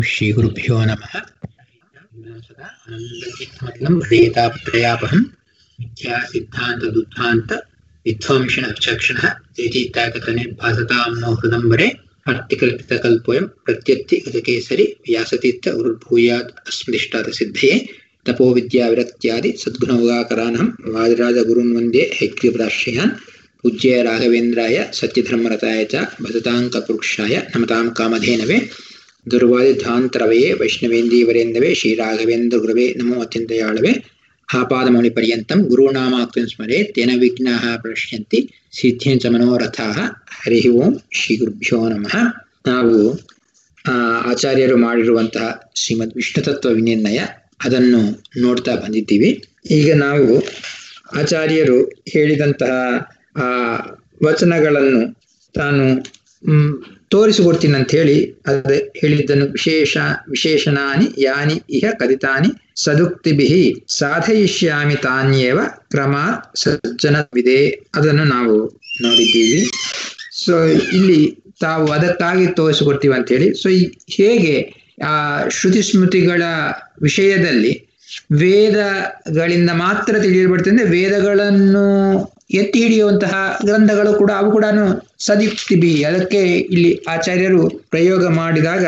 श्रीगुरुभ्यो नमः सदा अनन्तचित्तमतलं प्रेतापत्रयापहं मिथ्या सिद्धान्तदुद्धान्त विध्वंसिण विचक्षणः चेचित्ताकतने भासतां नो हृदम्बरे अर्तिकल्पितकल्पोऽयं प्रत्यत्ति गजकेसरि व्यासतीर्थ गुरुर्भूयात् अस्मदिष्टातसिद्धये तपोविद्याविरक्त्यादि सद्गुणौगाकरानहं वादिराजगुरून् वन्दे हैग्रीपदाश्रयान् पूज्य राघवेन्द्राय सत्यधर्मरताय च भजताङ्कपुरुषाय नमतां कामधेनवे ದುರ್ವಾದಿಧ್ವಾಂತರವೇ ವೈಷ್ಣವೇಂದೀವರೇಂದವೇ ಶ್ರೀರಾಘವೇಂದ್ರ ನಮೋ ಅತ್ಯಂತಯಾಳವೇ ಆಪಾದಮೌಳಿಪರ್ಯಂತಂ ಗುರುನಾಮಾಕ್ತಿಂ ಸ್ಮರೆ ತೇನ ವಿಘ್ನಾಃ ಪ್ರಶ್ಯಂತಿ ಸಿದ್ಧಿಂಚ ಮನೋರಥಾಃ ಹರಿ ಓಂ ಶ್ರೀ ಗುರುಭ್ಯೋ ನಮಃ ನಾವು ಆಚಾರ್ಯರು ಮಾಡಿರುವಂತಹ ಶ್ರೀಮದ್ ವಿಷ್ಣು ತತ್ವ ವಿನಿರ್ಣಯ ಅದನ್ನು ನೋಡ್ತಾ ಬಂದಿದ್ದೀವಿ ಈಗ ನಾವು ಆಚಾರ್ಯರು ಹೇಳಿದಂತಹ ಆ ವಚನಗಳನ್ನು ತಾನು ತೋರಿಸಿಕೊಡ್ತೀನಿ ಅಂತ ಹೇಳಿ ಅದ ಹೇಳಿದ್ದನ್ನು ವಿಶೇಷ ವಿಶೇಷಣಾನಿ ಯಾನಿ ಇಹ ಕದಿತಾನಿ ಸದುಕ್ತಿಭಿ ಸಾಧಯಿಷ್ಯಾಮಿ ತಾನ್ಯೇವ ಕ್ರಮಾತ್ ಸಜ್ಜನವಿದೆ ಅದನ್ನು ನಾವು ನೋಡಿದ್ದೀವಿ ಸೊ ಇಲ್ಲಿ ತಾವು ಅದಕ್ಕಾಗಿ ತೋರಿಸಿಕೊಡ್ತೀವಿ ಅಂತ ಹೇಳಿ ಸೊ ಹೇಗೆ ಆ ಶ್ರುತಿ ಸ್ಮೃತಿಗಳ ವಿಷಯದಲ್ಲಿ ವೇದಗಳಿಂದ ಮಾತ್ರ ತಿಳಿಯಲ್ಪಡ್ತದೆ ವೇದಗಳನ್ನು ಎತ್ತಿ ಹಿಡಿಯುವಂತಹ ಗ್ರಂಥಗಳು ಕೂಡ ಅವು ಕೂಡ ಸದಿಕ್ತಿ ಬಿ ಅದಕ್ಕೆ ಇಲ್ಲಿ ಆಚಾರ್ಯರು ಪ್ರಯೋಗ ಮಾಡಿದಾಗ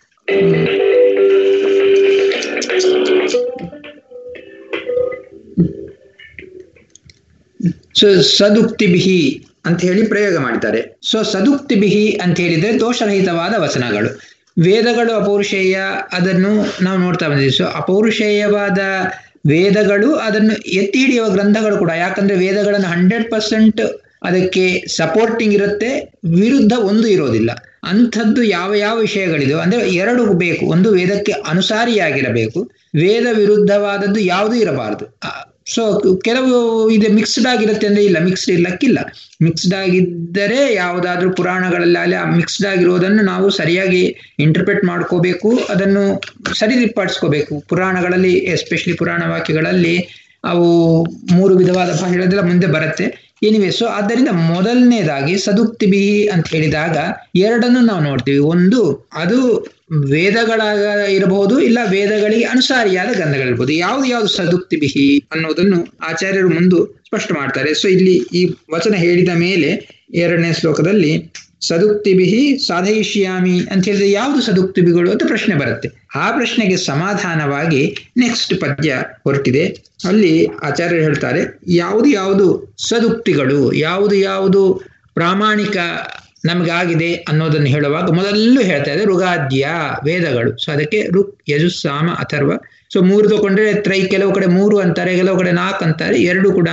ಸೊ ಸದುಕ್ತಿ ಬಿಹಿ ಅಂತ ಹೇಳಿ ಪ್ರಯೋಗ ಮಾಡಿದ್ದಾರೆ ಸೊ ಸದುಕ್ತಿ ಬಿಹಿ ಅಂತ ಹೇಳಿದ್ರೆ ದೋಷರಹಿತವಾದ ವಚನಗಳು ವೇದಗಳು ಅಪೌರುಷೇಯ ಅದನ್ನು ನಾವು ನೋಡ್ತಾ ಬಂದಿದ್ದೀವಿ ಸೊ ಅಪೌರುಷೇಯವಾದ ವೇದಗಳು ಅದನ್ನು ಎತ್ತಿ ಹಿಡಿಯುವ ಗ್ರಂಥಗಳು ಕೂಡ ಯಾಕಂದ್ರೆ ವೇದಗಳನ್ನು ಹಂಡ್ರೆಡ್ ಪರ್ಸೆಂಟ್ ಅದಕ್ಕೆ ಸಪೋರ್ಟಿಂಗ್ ಇರುತ್ತೆ ವಿರುದ್ಧ ಒಂದು ಇರೋದಿಲ್ಲ ಅಂಥದ್ದು ಯಾವ ಯಾವ ವಿಷಯಗಳಿದೆಯೋ ಅಂದ್ರೆ ಎರಡು ಬೇಕು ಒಂದು ವೇದಕ್ಕೆ ಅನುಸಾರಿಯಾಗಿರಬೇಕು ವೇದ ವಿರುದ್ಧವಾದದ್ದು ಯಾವುದೂ ಇರಬಾರದು ಸೊ ಕೆಲವು ಇದೆ ಮಿಕ್ಸ್ಡ್ ಆಗಿರುತ್ತೆ ಅಂದ್ರೆ ಇಲ್ಲ ಮಿಕ್ಸ್ಡ್ ಇರ್ಲಕ್ಕಿಲ್ಲ ಮಿಕ್ಸ್ಡ್ ಆಗಿದ್ದರೆ ಯಾವುದಾದ್ರೂ ಪುರಾಣಗಳಲ್ಲಿ ಆ ಮಿಕ್ಸ್ಡ್ ಆಗಿರೋದನ್ನು ನಾವು ಸರಿಯಾಗಿ ಇಂಟರ್ಪ್ರೆಟ್ ಮಾಡ್ಕೋಬೇಕು ಅದನ್ನು ಸರಿದಿಪ್ಪಡಿಸ್ಕೋಬೇಕು ಪುರಾಣಗಳಲ್ಲಿ ಎಸ್ಪೆಷಲಿ ಪುರಾಣ ವಾಕ್ಯಗಳಲ್ಲಿ ಅವು ಮೂರು ವಿಧವಾದ ಭಾಷೆಗಳೆಲ್ಲ ಮುಂದೆ ಬರುತ್ತೆ ಎನಿವೆ ಸೊ ಆದ್ದರಿಂದ ಮೊದಲನೇದಾಗಿ ಸದುಕ್ತಿ ಬಿಹಿ ಅಂತ ಹೇಳಿದಾಗ ಎರಡನ್ನು ನಾವು ನೋಡ್ತೀವಿ ಒಂದು ಅದು ವೇದಗಳಾಗ ಇರಬಹುದು ಇಲ್ಲ ವೇದಗಳಿಗೆ ಅನುಸಾರಿಯಾದ ಗ್ರಂಥಗಳಿರ್ಬೋದು ಯಾವ್ದು ಯಾವ್ದು ಸದುಕ್ತಿ ಬಿಹಿ ಅನ್ನೋದನ್ನು ಆಚಾರ್ಯರು ಮುಂದೆ ಸ್ಪಷ್ಟ ಮಾಡ್ತಾರೆ ಸೊ ಇಲ್ಲಿ ಈ ವಚನ ಹೇಳಿದ ಮೇಲೆ ಎರಡನೇ ಶ್ಲೋಕದಲ್ಲಿ ಸದುಕ್ತಿ ಬಿಹಿ ಸಾಧಯಿಷ್ಯಾಮಿ ಅಂತ ಹೇಳಿದ್ರೆ ಯಾವುದು ಸದುಕ್ತಿ ಬಿಗಳು ಅಂತ ಪ್ರಶ್ನೆ ಬರುತ್ತೆ ಆ ಪ್ರಶ್ನೆಗೆ ಸಮಾಧಾನವಾಗಿ ನೆಕ್ಸ್ಟ್ ಪದ್ಯ ಹೊರಟಿದೆ ಅಲ್ಲಿ ಆಚಾರ್ಯರು ಹೇಳ್ತಾರೆ ಯಾವುದು ಯಾವುದು ಸದುಕ್ತಿಗಳು ಯಾವುದು ಯಾವುದು ಪ್ರಾಮಾಣಿಕ ನಮಗಾಗಿದೆ ಅನ್ನೋದನ್ನು ಹೇಳುವಾಗ ಮೊದಲು ಹೇಳ್ತಾ ಇದೆ ಋಗಾದ್ಯ ವೇದಗಳು ಸೊ ಅದಕ್ಕೆ ಋಕ್ ಯಜುಸ್ಸಾಮ ಅಥರ್ವ ಸೊ ಮೂರು ತಗೊಂಡ್ರೆ ತ್ರೈ ಕೆಲವು ಕಡೆ ಮೂರು ಅಂತಾರೆ ಕೆಲವು ಕಡೆ ನಾಲ್ಕು ಅಂತಾರೆ ಎರಡು ಕೂಡ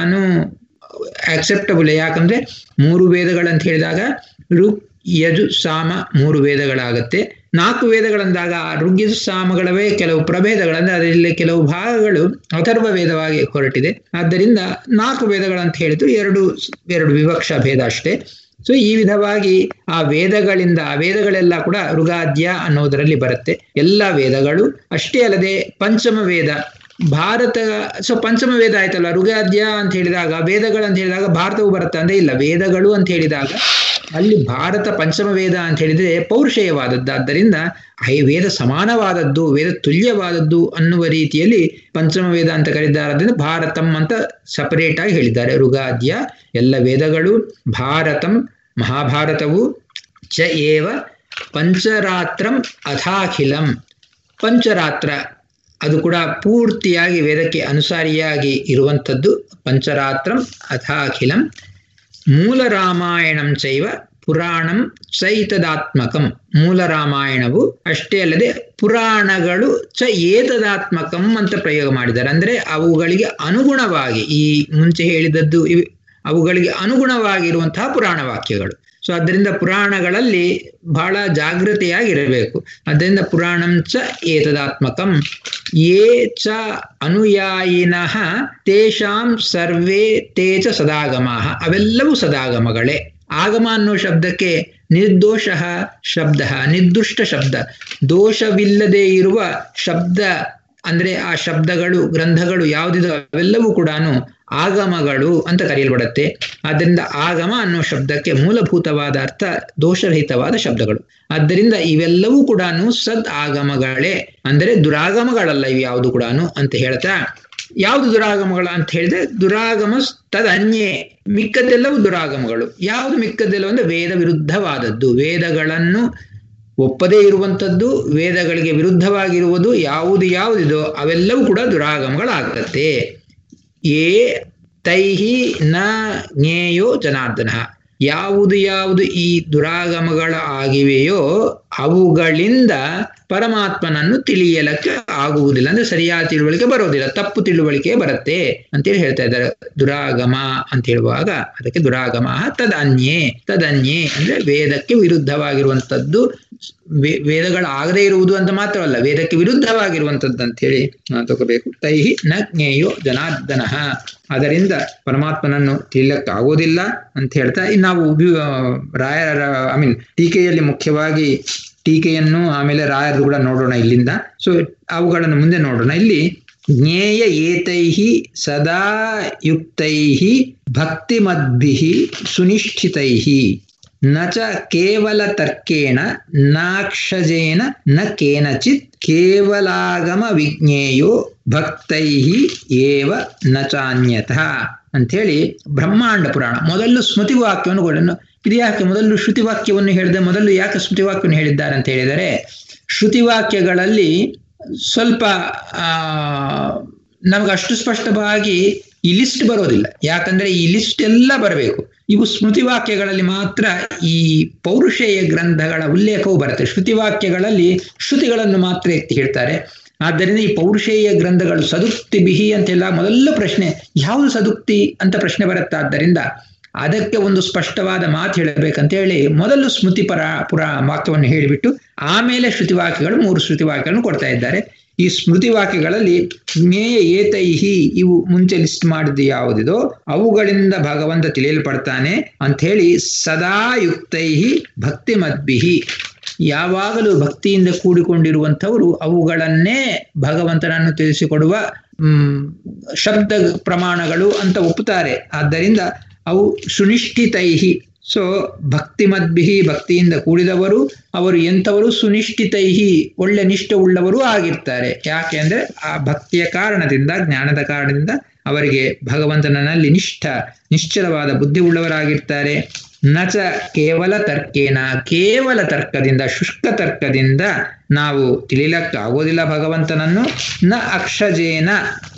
ಆಕ್ಸೆಪ್ಟಬಲ್ ಯಾಕಂದ್ರೆ ಮೂರು ವೇದಗಳಂತ ಹೇಳಿದಾಗ ಋಗ್ ಯಜು ಸಾಮ ಮೂರು ವೇದಗಳಾಗತ್ತೆ ನಾಲ್ಕು ವೇದಗಳಂದಾಗ ಋಗ್ಯಜು ಸಾಮಗಳವೇ ಕೆಲವು ಪ್ರಭೇದಗಳಂದ್ರೆ ಅದರಲ್ಲಿ ಕೆಲವು ಭಾಗಗಳು ಅಥರ್ವ ವೇದವಾಗಿ ಹೊರಟಿದೆ ಆದ್ದರಿಂದ ನಾಲ್ಕು ವೇದಗಳಂತ ಹೇಳಿದ್ರು ಎರಡು ಎರಡು ವಿವಕ್ಷ ಭೇದ ಅಷ್ಟೇ ಸೊ ಈ ವಿಧವಾಗಿ ಆ ವೇದಗಳಿಂದ ಆ ವೇದಗಳೆಲ್ಲ ಕೂಡ ಋಗಾದ್ಯ ಅನ್ನೋದರಲ್ಲಿ ಬರುತ್ತೆ ಎಲ್ಲ ವೇದಗಳು ಅಷ್ಟೇ ಅಲ್ಲದೆ ಪಂಚಮ ವೇದ ಭಾರತ ಸೊ ಪಂಚಮ ವೇದ ಆಯ್ತಲ್ಲ ಋಗಾದ್ಯ ಅಂತ ಹೇಳಿದಾಗ ವೇದಗಳಂತ ಹೇಳಿದಾಗ ಭಾರತವು ಬರುತ್ತೆ ಅಂದ್ರೆ ಇಲ್ಲ ವೇದಗಳು ಅಂತ ಹೇಳಿದಾಗ ಅಲ್ಲಿ ಭಾರತ ಪಂಚಮ ವೇದ ಅಂತ ಹೇಳಿದ್ರೆ ಪೌರುಷೇಯವಾದದ್ದು ಆದ್ದರಿಂದ ಐ ವೇದ ಸಮಾನವಾದದ್ದು ವೇದ ತುಲ್ಯವಾದದ್ದು ಅನ್ನುವ ರೀತಿಯಲ್ಲಿ ಪಂಚಮ ವೇದ ಅಂತ ಕರೀತಾರದ್ರಿಂದ ಭಾರತಂ ಅಂತ ಸಪರೇಟ್ ಆಗಿ ಹೇಳಿದ್ದಾರೆ ಋಗಾದ್ಯ ಎಲ್ಲ ವೇದಗಳು ಭಾರತಂ ಮಹಾಭಾರತವು ಚ ಏವ ಪಂಚರಾತ್ರಂ ಅಥಾಖಿಲಂ ಪಂಚರಾತ್ರ ಅದು ಕೂಡ ಪೂರ್ತಿಯಾಗಿ ವೇದಕ್ಕೆ ಅನುಸಾರಿಯಾಗಿ ಇರುವಂಥದ್ದು ಪಂಚರಾತ್ರಂ ಅಥಾಖಿಲಂ ಮೂಲ ರಾಮಾಯಣಂ ಚೈವ ಪುರಾಣಂ ಚೈತದಾತ್ಮಕಂ ಮೂಲ ರಾಮಾಯಣವು ಅಷ್ಟೇ ಅಲ್ಲದೆ ಪುರಾಣಗಳು ಚ ಏತದಾತ್ಮಕಂ ಅಂತ ಪ್ರಯೋಗ ಮಾಡಿದ್ದಾರೆ ಅಂದ್ರೆ ಅವುಗಳಿಗೆ ಅನುಗುಣವಾಗಿ ಈ ಮುಂಚೆ ಹೇಳಿದದ್ದು ಅವುಗಳಿಗೆ ಅನುಗುಣವಾಗಿರುವಂತಹ ಪುರಾಣ ವಾಕ್ಯಗಳು ಸೊ ಅದರಿಂದ ಪುರಾಣಗಳಲ್ಲಿ ಬಹಳ ಜಾಗೃತೆಯಾಗಿರಬೇಕು ಅದರಿಂದ ಪುರಾಣಂ ಚ ಏತದಾತ್ಮಕಂ ಯೇ ಚ ಅನುಯಾಯಿನಃ ತೇಷಾಂ ಸರ್ವೇ ತೇ ಚ ಸದಾಗಮಾಹ ಅವೆಲ್ಲವೂ ಸದಾಗಮಗಳೇ ಆಗಮ ಅನ್ನೋ ಶಬ್ದಕ್ಕೆ ನಿರ್ದೋಷ ಶಬ್ದ ನಿರ್ದುಷ್ಟ ಶಬ್ದ ದೋಷವಿಲ್ಲದೆ ಇರುವ ಶಬ್ದ ಅಂದ್ರೆ ಆ ಶಬ್ದಗಳು ಗ್ರಂಥಗಳು ಯಾವುದಿದೋ ಅವೆಲ್ಲವೂ ಕೂಡ ಆಗಮಗಳು ಅಂತ ಕರೆಯಲ್ಪಡುತ್ತೆ ಆದ್ದರಿಂದ ಆಗಮ ಅನ್ನುವ ಶಬ್ದಕ್ಕೆ ಮೂಲಭೂತವಾದ ಅರ್ಥ ದೋಷರಹಿತವಾದ ಶಬ್ದಗಳು ಆದ್ದರಿಂದ ಇವೆಲ್ಲವೂ ಕೂಡ ಸದ್ ಆಗಮಗಳೇ ಅಂದರೆ ದುರಾಗಮಗಳಲ್ಲ ಇವು ಯಾವುದು ಕೂಡ ಅಂತ ಹೇಳ್ತಾ ಯಾವುದು ದುರಾಗಮಗಳು ಅಂತ ಹೇಳಿದ್ರೆ ದುರಾಗಮ ತದ್ ಅನ್ಯೇ ಮಿಕ್ಕದ್ದೆಲ್ಲವೂ ದುರಾಗಮಗಳು ಯಾವುದು ಮಿಕ್ಕದ್ದೆಲ್ಲವೂ ಅಂದ್ರೆ ವೇದ ವಿರುದ್ಧವಾದದ್ದು ವೇದಗಳನ್ನು ಒಪ್ಪದೇ ಇರುವಂಥದ್ದು ವೇದಗಳಿಗೆ ವಿರುದ್ಧವಾಗಿರುವುದು ಯಾವುದು ಯಾವುದಿದೋ ಅವೆಲ್ಲವೂ ಕೂಡ ದುರಾಗಮಗಳಾಗತ್ತೆ ಏ ತೈಹಿ ನ ಜ್ಞೇಯೋ ಜನಾರ್ದನ ಯಾವುದು ಯಾವುದು ಈ ದುರಾಗಮಗಳ ಆಗಿವೆಯೋ ಅವುಗಳಿಂದ ಪರಮಾತ್ಮನನ್ನು ತಿಳಿಯಲಕ್ಕೆ ಆಗುವುದಿಲ್ಲ ಅಂದ್ರೆ ಸರಿಯಾದ ತಿಳುವಳಿಕೆ ಬರೋದಿಲ್ಲ ತಪ್ಪು ತಿಳುವಳಿಕೆ ಬರುತ್ತೆ ಅಂತೇಳಿ ಹೇಳ್ತಾ ಇದ್ದಾರೆ ದುರಾಗಮ ಅಂತ ಹೇಳುವಾಗ ಅದಕ್ಕೆ ದುರಾಗಮ ತದನ್ಯೇ ತದನ್ಯೇ ಅಂದ್ರೆ ವೇದಕ್ಕೆ ವಿರುದ್ಧವಾಗಿರುವಂತದ್ದು ವೇದಗಳಾಗದೇ ಇರುವುದು ಅಂತ ಮಾತ್ರವಲ್ಲ ವೇದಕ್ಕೆ ವಿರುದ್ಧವಾಗಿರುವಂತದ್ದು ಅಂತ ಹೇಳಿ ತಗೋಬೇಕು ತೈಹಿ ನ ಜ್ಞೇಯೋ ಜನಾರ್ದನ ಅದರಿಂದ ಪರಮಾತ್ಮನನ್ನು ತಿಳಿಯಕ್ಕಾಗೋದಿಲ್ಲ ಅಂತ ಹೇಳ್ತಾ ನಾವು ರಾಯರ ಐ ಮೀನ್ ಟೀಕೆಯಲ್ಲಿ ಮುಖ್ಯವಾಗಿ ಟೀಕೆಯನ್ನು ಆಮೇಲೆ ರಾಯರು ಕೂಡ ನೋಡೋಣ ಇಲ್ಲಿಂದ ಸೊ ಅವುಗಳನ್ನು ಮುಂದೆ ನೋಡೋಣ ಇಲ್ಲಿ ಜ್ಞೇಯ ಏತೈಹಿ ಸದಾ ಯುಕ್ತೈಹಿ ಭಕ್ತಿಮದ್ಭಿ ಸುನಿಷ್ಠಿತೈಹಿ ನ ಚ ಕೇವಲ ತರ್ಕೇಣ ನಾಕ್ಷಜೇನ ನ ಕೇನಚಿತ್ ಕೇವಲಾಗಮ ವಿಜ್ಞೇಯೋ ಭಕ್ತೈಹಿ ಏವ ನ ಚಾನ್ಯತಃ ಅಂಥೇಳಿ ಬ್ರಹ್ಮಾಂಡ ಪುರಾಣ ಮೊದಲು ಸ್ಮೃತಿ ವಾಕ್ಯವನ್ನು ಕೂಡ ಇದು ಯಾಕೆ ಮೊದಲು ಶ್ರುತಿ ವಾಕ್ಯವನ್ನು ಹೇಳಿದೆ ಮೊದಲು ಯಾಕೆ ಸ್ಮೃತಿ ವಾಕ್ಯವನ್ನು ಹೇಳಿದ್ದಾರೆ ಅಂತ ಹೇಳಿದರೆ ಶ್ರುತಿ ವಾಕ್ಯಗಳಲ್ಲಿ ಸ್ವಲ್ಪ ಆ ನಮ್ಗೆ ಅಷ್ಟು ಸ್ಪಷ್ಟವಾಗಿ ಈ ಲಿಸ್ಟ್ ಬರೋದಿಲ್ಲ ಯಾಕಂದ್ರೆ ಈ ಲಿಸ್ಟ್ ಎಲ್ಲ ಬರಬೇಕು ಇವು ಸ್ಮೃತಿ ವಾಕ್ಯಗಳಲ್ಲಿ ಮಾತ್ರ ಈ ಪೌರುಷೇಯ ಗ್ರಂಥಗಳ ಉಲ್ಲೇಖವು ಬರುತ್ತೆ ಶ್ರುತಿ ವಾಕ್ಯಗಳಲ್ಲಿ ಶ್ರುತಿಗಳನ್ನು ಮಾತ್ರ ಎತ್ತಿ ಹೇಳ್ತಾರೆ ಆದ್ದರಿಂದ ಈ ಪೌರುಷೇಯ ಗ್ರಂಥಗಳು ಸದುಕ್ತಿ ಬಿಹಿ ಅಂತೆಲ್ಲ ಮೊದಲ ಪ್ರಶ್ನೆ ಯಾವುದು ಸದುಕ್ತಿ ಅಂತ ಪ್ರಶ್ನೆ ಬರುತ್ತೆ ಆದ್ದರಿಂದ ಅದಕ್ಕೆ ಒಂದು ಸ್ಪಷ್ಟವಾದ ಮಾತು ಹೇಳಬೇಕಂತ ಹೇಳಿ ಮೊದಲು ಸ್ಮೃತಿ ಪರ ಪುರ ವಾಕ್ಯವನ್ನು ಹೇಳಿಬಿಟ್ಟು ಆಮೇಲೆ ಶ್ರುತಿ ವಾಕ್ಯಗಳು ಮೂರು ಶ್ರುತಿ ವಾಕ್ಯಗಳನ್ನು ಕೊಡ್ತಾ ಇದ್ದಾರೆ ಈ ಸ್ಮೃತಿ ವಾಕ್ಯಗಳಲ್ಲಿ ಜ್ಞೇಯ ಏತೈಹಿ ಇವು ಮುಂಚೆ ಲಿಸ್ಟ್ ಮಾಡಿದ್ದು ಯಾವುದಿದೋ ಅವುಗಳಿಂದ ಭಗವಂತ ತಿಳಿಯಲ್ಪಡ್ತಾನೆ ಅಂತ ಹೇಳಿ ಸದಾ ಯುಕ್ತೈಹಿ ಭಕ್ತಿ ಮದ್ಬಿಹಿ ಯಾವಾಗಲೂ ಭಕ್ತಿಯಿಂದ ಕೂಡಿಕೊಂಡಿರುವಂಥವರು ಅವುಗಳನ್ನೇ ಭಗವಂತನನ್ನು ತಿಳಿಸಿಕೊಡುವ ಹ್ಮ್ ಶಬ್ದ ಪ್ರಮಾಣಗಳು ಅಂತ ಒಪ್ಪುತ್ತಾರೆ ಆದ್ದರಿಂದ ಅವು ಸುನಿಷ್ಠಿತೈಹಿ ಸೊ ಭಕ್ತಿ ಮದ್ಬಿಹಿ ಭಕ್ತಿಯಿಂದ ಕೂಡಿದವರು ಅವರು ಎಂಥವರು ಸುನಿಷ್ಠಿತೈಹಿ ಒಳ್ಳೆ ನಿಷ್ಠ ಉಳ್ಳವರು ಆಗಿರ್ತಾರೆ ಯಾಕೆ ಅಂದ್ರೆ ಆ ಭಕ್ತಿಯ ಕಾರಣದಿಂದ ಜ್ಞಾನದ ಕಾರಣದಿಂದ ಅವರಿಗೆ ಭಗವಂತನಲ್ಲಿ ನಿಷ್ಠ ನಿಶ್ಚಲವಾದ ಬುದ್ಧಿ ಉಳ್ಳವರಾಗಿರ್ತಾರೆ ನಚ ಕೇವಲ ತರ್ಕೇನ ಕೇವಲ ತರ್ಕದಿಂದ ಶುಷ್ಕ ತರ್ಕದಿಂದ ನಾವು ತಿಳಿಲಕ್ಕಾಗೋದಿಲ್ಲ ಭಗವಂತನನ್ನು ನ ಅಕ್ಷಜೇನ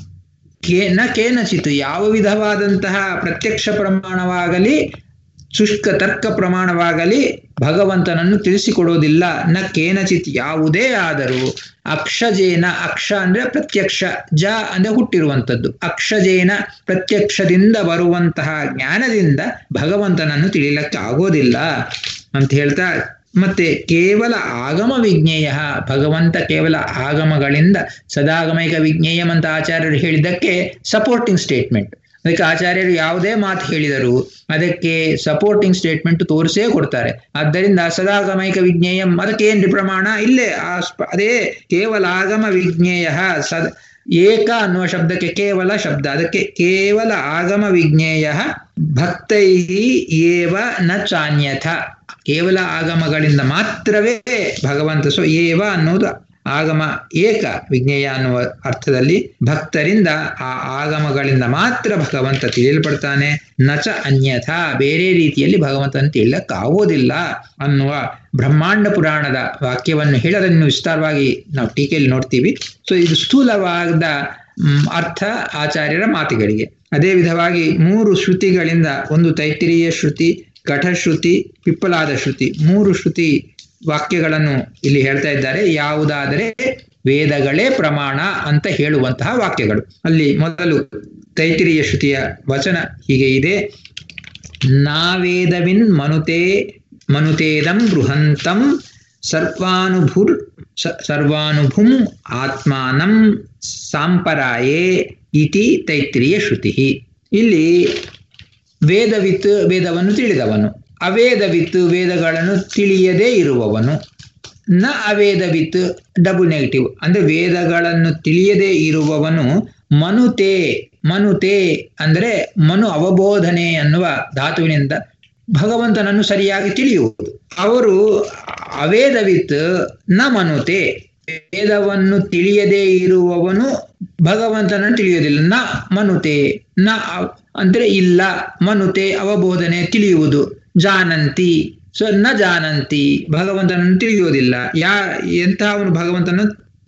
ಕೇ ನ ಕೇನಚಿತ್ ಯಾವ ವಿಧವಾದಂತಹ ಪ್ರತ್ಯಕ್ಷ ಪ್ರಮಾಣವಾಗಲಿ ಶುಷ್ಕ ತರ್ಕ ಪ್ರಮಾಣವಾಗಲಿ ಭಗವಂತನನ್ನು ತಿಳಿಸಿಕೊಡೋದಿಲ್ಲ ನ ಕೇನಚಿತ್ ಯಾವುದೇ ಆದರೂ ಅಕ್ಷಜೇನ ಅಕ್ಷ ಅಂದ್ರೆ ಪ್ರತ್ಯಕ್ಷ ಜ ಅಂದ್ರೆ ಹುಟ್ಟಿರುವಂಥದ್ದು ಅಕ್ಷಜೇನ ಪ್ರತ್ಯಕ್ಷದಿಂದ ಬರುವಂತಹ ಜ್ಞಾನದಿಂದ ಭಗವಂತನನ್ನು ತಿಳಿಲಕ್ಕೆ ಆಗೋದಿಲ್ಲ ಅಂತ ಹೇಳ್ತಾ ಮತ್ತೆ ಕೇವಲ ಆಗಮ ವಿಜ್ಞೇಯ ಭಗವಂತ ಕೇವಲ ಆಗಮಗಳಿಂದ ಸದಾಗಮೈಕ ವಿಜ್ಞೇಯಂ ಅಂತ ಆಚಾರ್ಯರು ಹೇಳಿದ್ದಕ್ಕೆ ಸಪೋರ್ಟಿಂಗ್ ಸ್ಟೇಟ್ಮೆಂಟ್ ಅದಕ್ಕೆ ಆಚಾರ್ಯರು ಯಾವುದೇ ಮಾತು ಹೇಳಿದರು ಅದಕ್ಕೆ ಸಪೋರ್ಟಿಂಗ್ ಸ್ಟೇಟ್ಮೆಂಟ್ ತೋರಿಸೇ ಕೊಡ್ತಾರೆ ಆದ್ದರಿಂದ ಸದಾಗಮೈಕ ವಿಜ್ಞೇಯಂ ಅದಕ್ಕೆ ಏನ್ರಿ ಪ್ರಮಾಣ ಇಲ್ಲೇ ಆ ಅದೇ ಕೇವಲ ಆಗಮ ವಿಜ್ಞೇಯ ಸದ ಏಕ ಅನ್ನುವ ಶಬ್ದಕ್ಕೆ ಕೇವಲ ಶಬ್ದ ಅದಕ್ಕೆ ಕೇವಲ ಆಗಮ ವಿಜ್ಞೇಯ ಭಕ್ತೈ ಏವ ನ ಚಾನ್ಯಥ ಕೇವಲ ಆಗಮಗಳಿಂದ ಮಾತ್ರವೇ ಭಗವಂತ ಸೊ ಏವ ಅನ್ನೋದು ಆಗಮ ಏಕ ವಿಜ್ಞೇಯ ಅನ್ನುವ ಅರ್ಥದಲ್ಲಿ ಭಕ್ತರಿಂದ ಆ ಆಗಮಗಳಿಂದ ಮಾತ್ರ ಭಗವಂತ ತಿಳಿಯಲ್ಪಡ್ತಾನೆ ನಚ ಅನ್ಯಥಾ ಬೇರೆ ರೀತಿಯಲ್ಲಿ ಭಗವಂತನ ತಿಳಿಯಕ್ಕಾಗೋದಿಲ್ಲ ಅನ್ನುವ ಬ್ರಹ್ಮಾಂಡ ಪುರಾಣದ ವಾಕ್ಯವನ್ನು ಹೇಳೋದನ್ನು ವಿಸ್ತಾರವಾಗಿ ನಾವು ಟೀಕೆಯಲ್ಲಿ ನೋಡ್ತೀವಿ ಸೊ ಇದು ಸ್ಥೂಲವಾದ ಅರ್ಥ ಆಚಾರ್ಯರ ಮಾತುಗಳಿಗೆ ಅದೇ ವಿಧವಾಗಿ ಮೂರು ಶ್ರುತಿಗಳಿಂದ ಒಂದು ತೈತಿರಿಯ ಶ್ರುತಿ ಘಟಶ್ರುತಿ ಪಿಪ್ಪಲಾದ ಶ್ರುತಿ ಮೂರು ಶ್ರುತಿ ವಾಕ್ಯಗಳನ್ನು ಇಲ್ಲಿ ಹೇಳ್ತಾ ಇದ್ದಾರೆ ಯಾವುದಾದರೆ ವೇದಗಳೇ ಪ್ರಮಾಣ ಅಂತ ಹೇಳುವಂತಹ ವಾಕ್ಯಗಳು ಅಲ್ಲಿ ಮೊದಲು ತೈತಿರಿಯ ಶ್ರುತಿಯ ವಚನ ಹೀಗೆ ಇದೆ ನಾವೇದವಿನ್ ಮನುತೆ ಮನುತೇದಂ ಬೃಹಂತಂ ಸರ್ವಾನುಭುರ್ ಸರ್ವಾನುಭುಂ ಆತ್ಮಾನಂ ಸಾಂಪರಾಯೇ ಇತಿ ತೈತ್ರಿಯ ಶ್ರುತಿ ಇಲ್ಲಿ ವೇದವಿತ್ ವೇದವನ್ನು ತಿಳಿದವನು ಅವೇದವಿತ್ ವೇದಗಳನ್ನು ತಿಳಿಯದೇ ಇರುವವನು ನ ಅವೇದವಿತ್ ಡಬಲ್ ನೆಗೆಟಿವ್ ಅಂದ್ರೆ ವೇದಗಳನ್ನು ತಿಳಿಯದೇ ಇರುವವನು ಮನುತೆ ಮನುತೆ ಅಂದರೆ ಮನು ಅವಬೋಧನೆ ಅನ್ನುವ ಧಾತುವಿನಿಂದ ಭಗವಂತನನ್ನು ಸರಿಯಾಗಿ ತಿಳಿಯುವುದು ಅವರು ಅವೇದವಿತ್ ನ ಮನುತೆ ವೇದವನ್ನು ತಿಳಿಯದೇ ಇರುವವನು ಭಗವಂತನನ್ನು ತಿಳಿಯುವುದಿಲ್ಲ ನ ಮನುತೆ ನ ಅಂದ್ರೆ ಇಲ್ಲ ಮನುತೆ ಅವಬೋಧನೆ ತಿಳಿಯುವುದು ಜಾನಂತಿ ಸೊ ನ ಜಾನಂತಿ ಭಗವಂತನನ್ನು ತಿಳಿಯುವುದಿಲ್ಲ ಯಾ ಎಂಥ ಅವನು ಭಗವಂತನ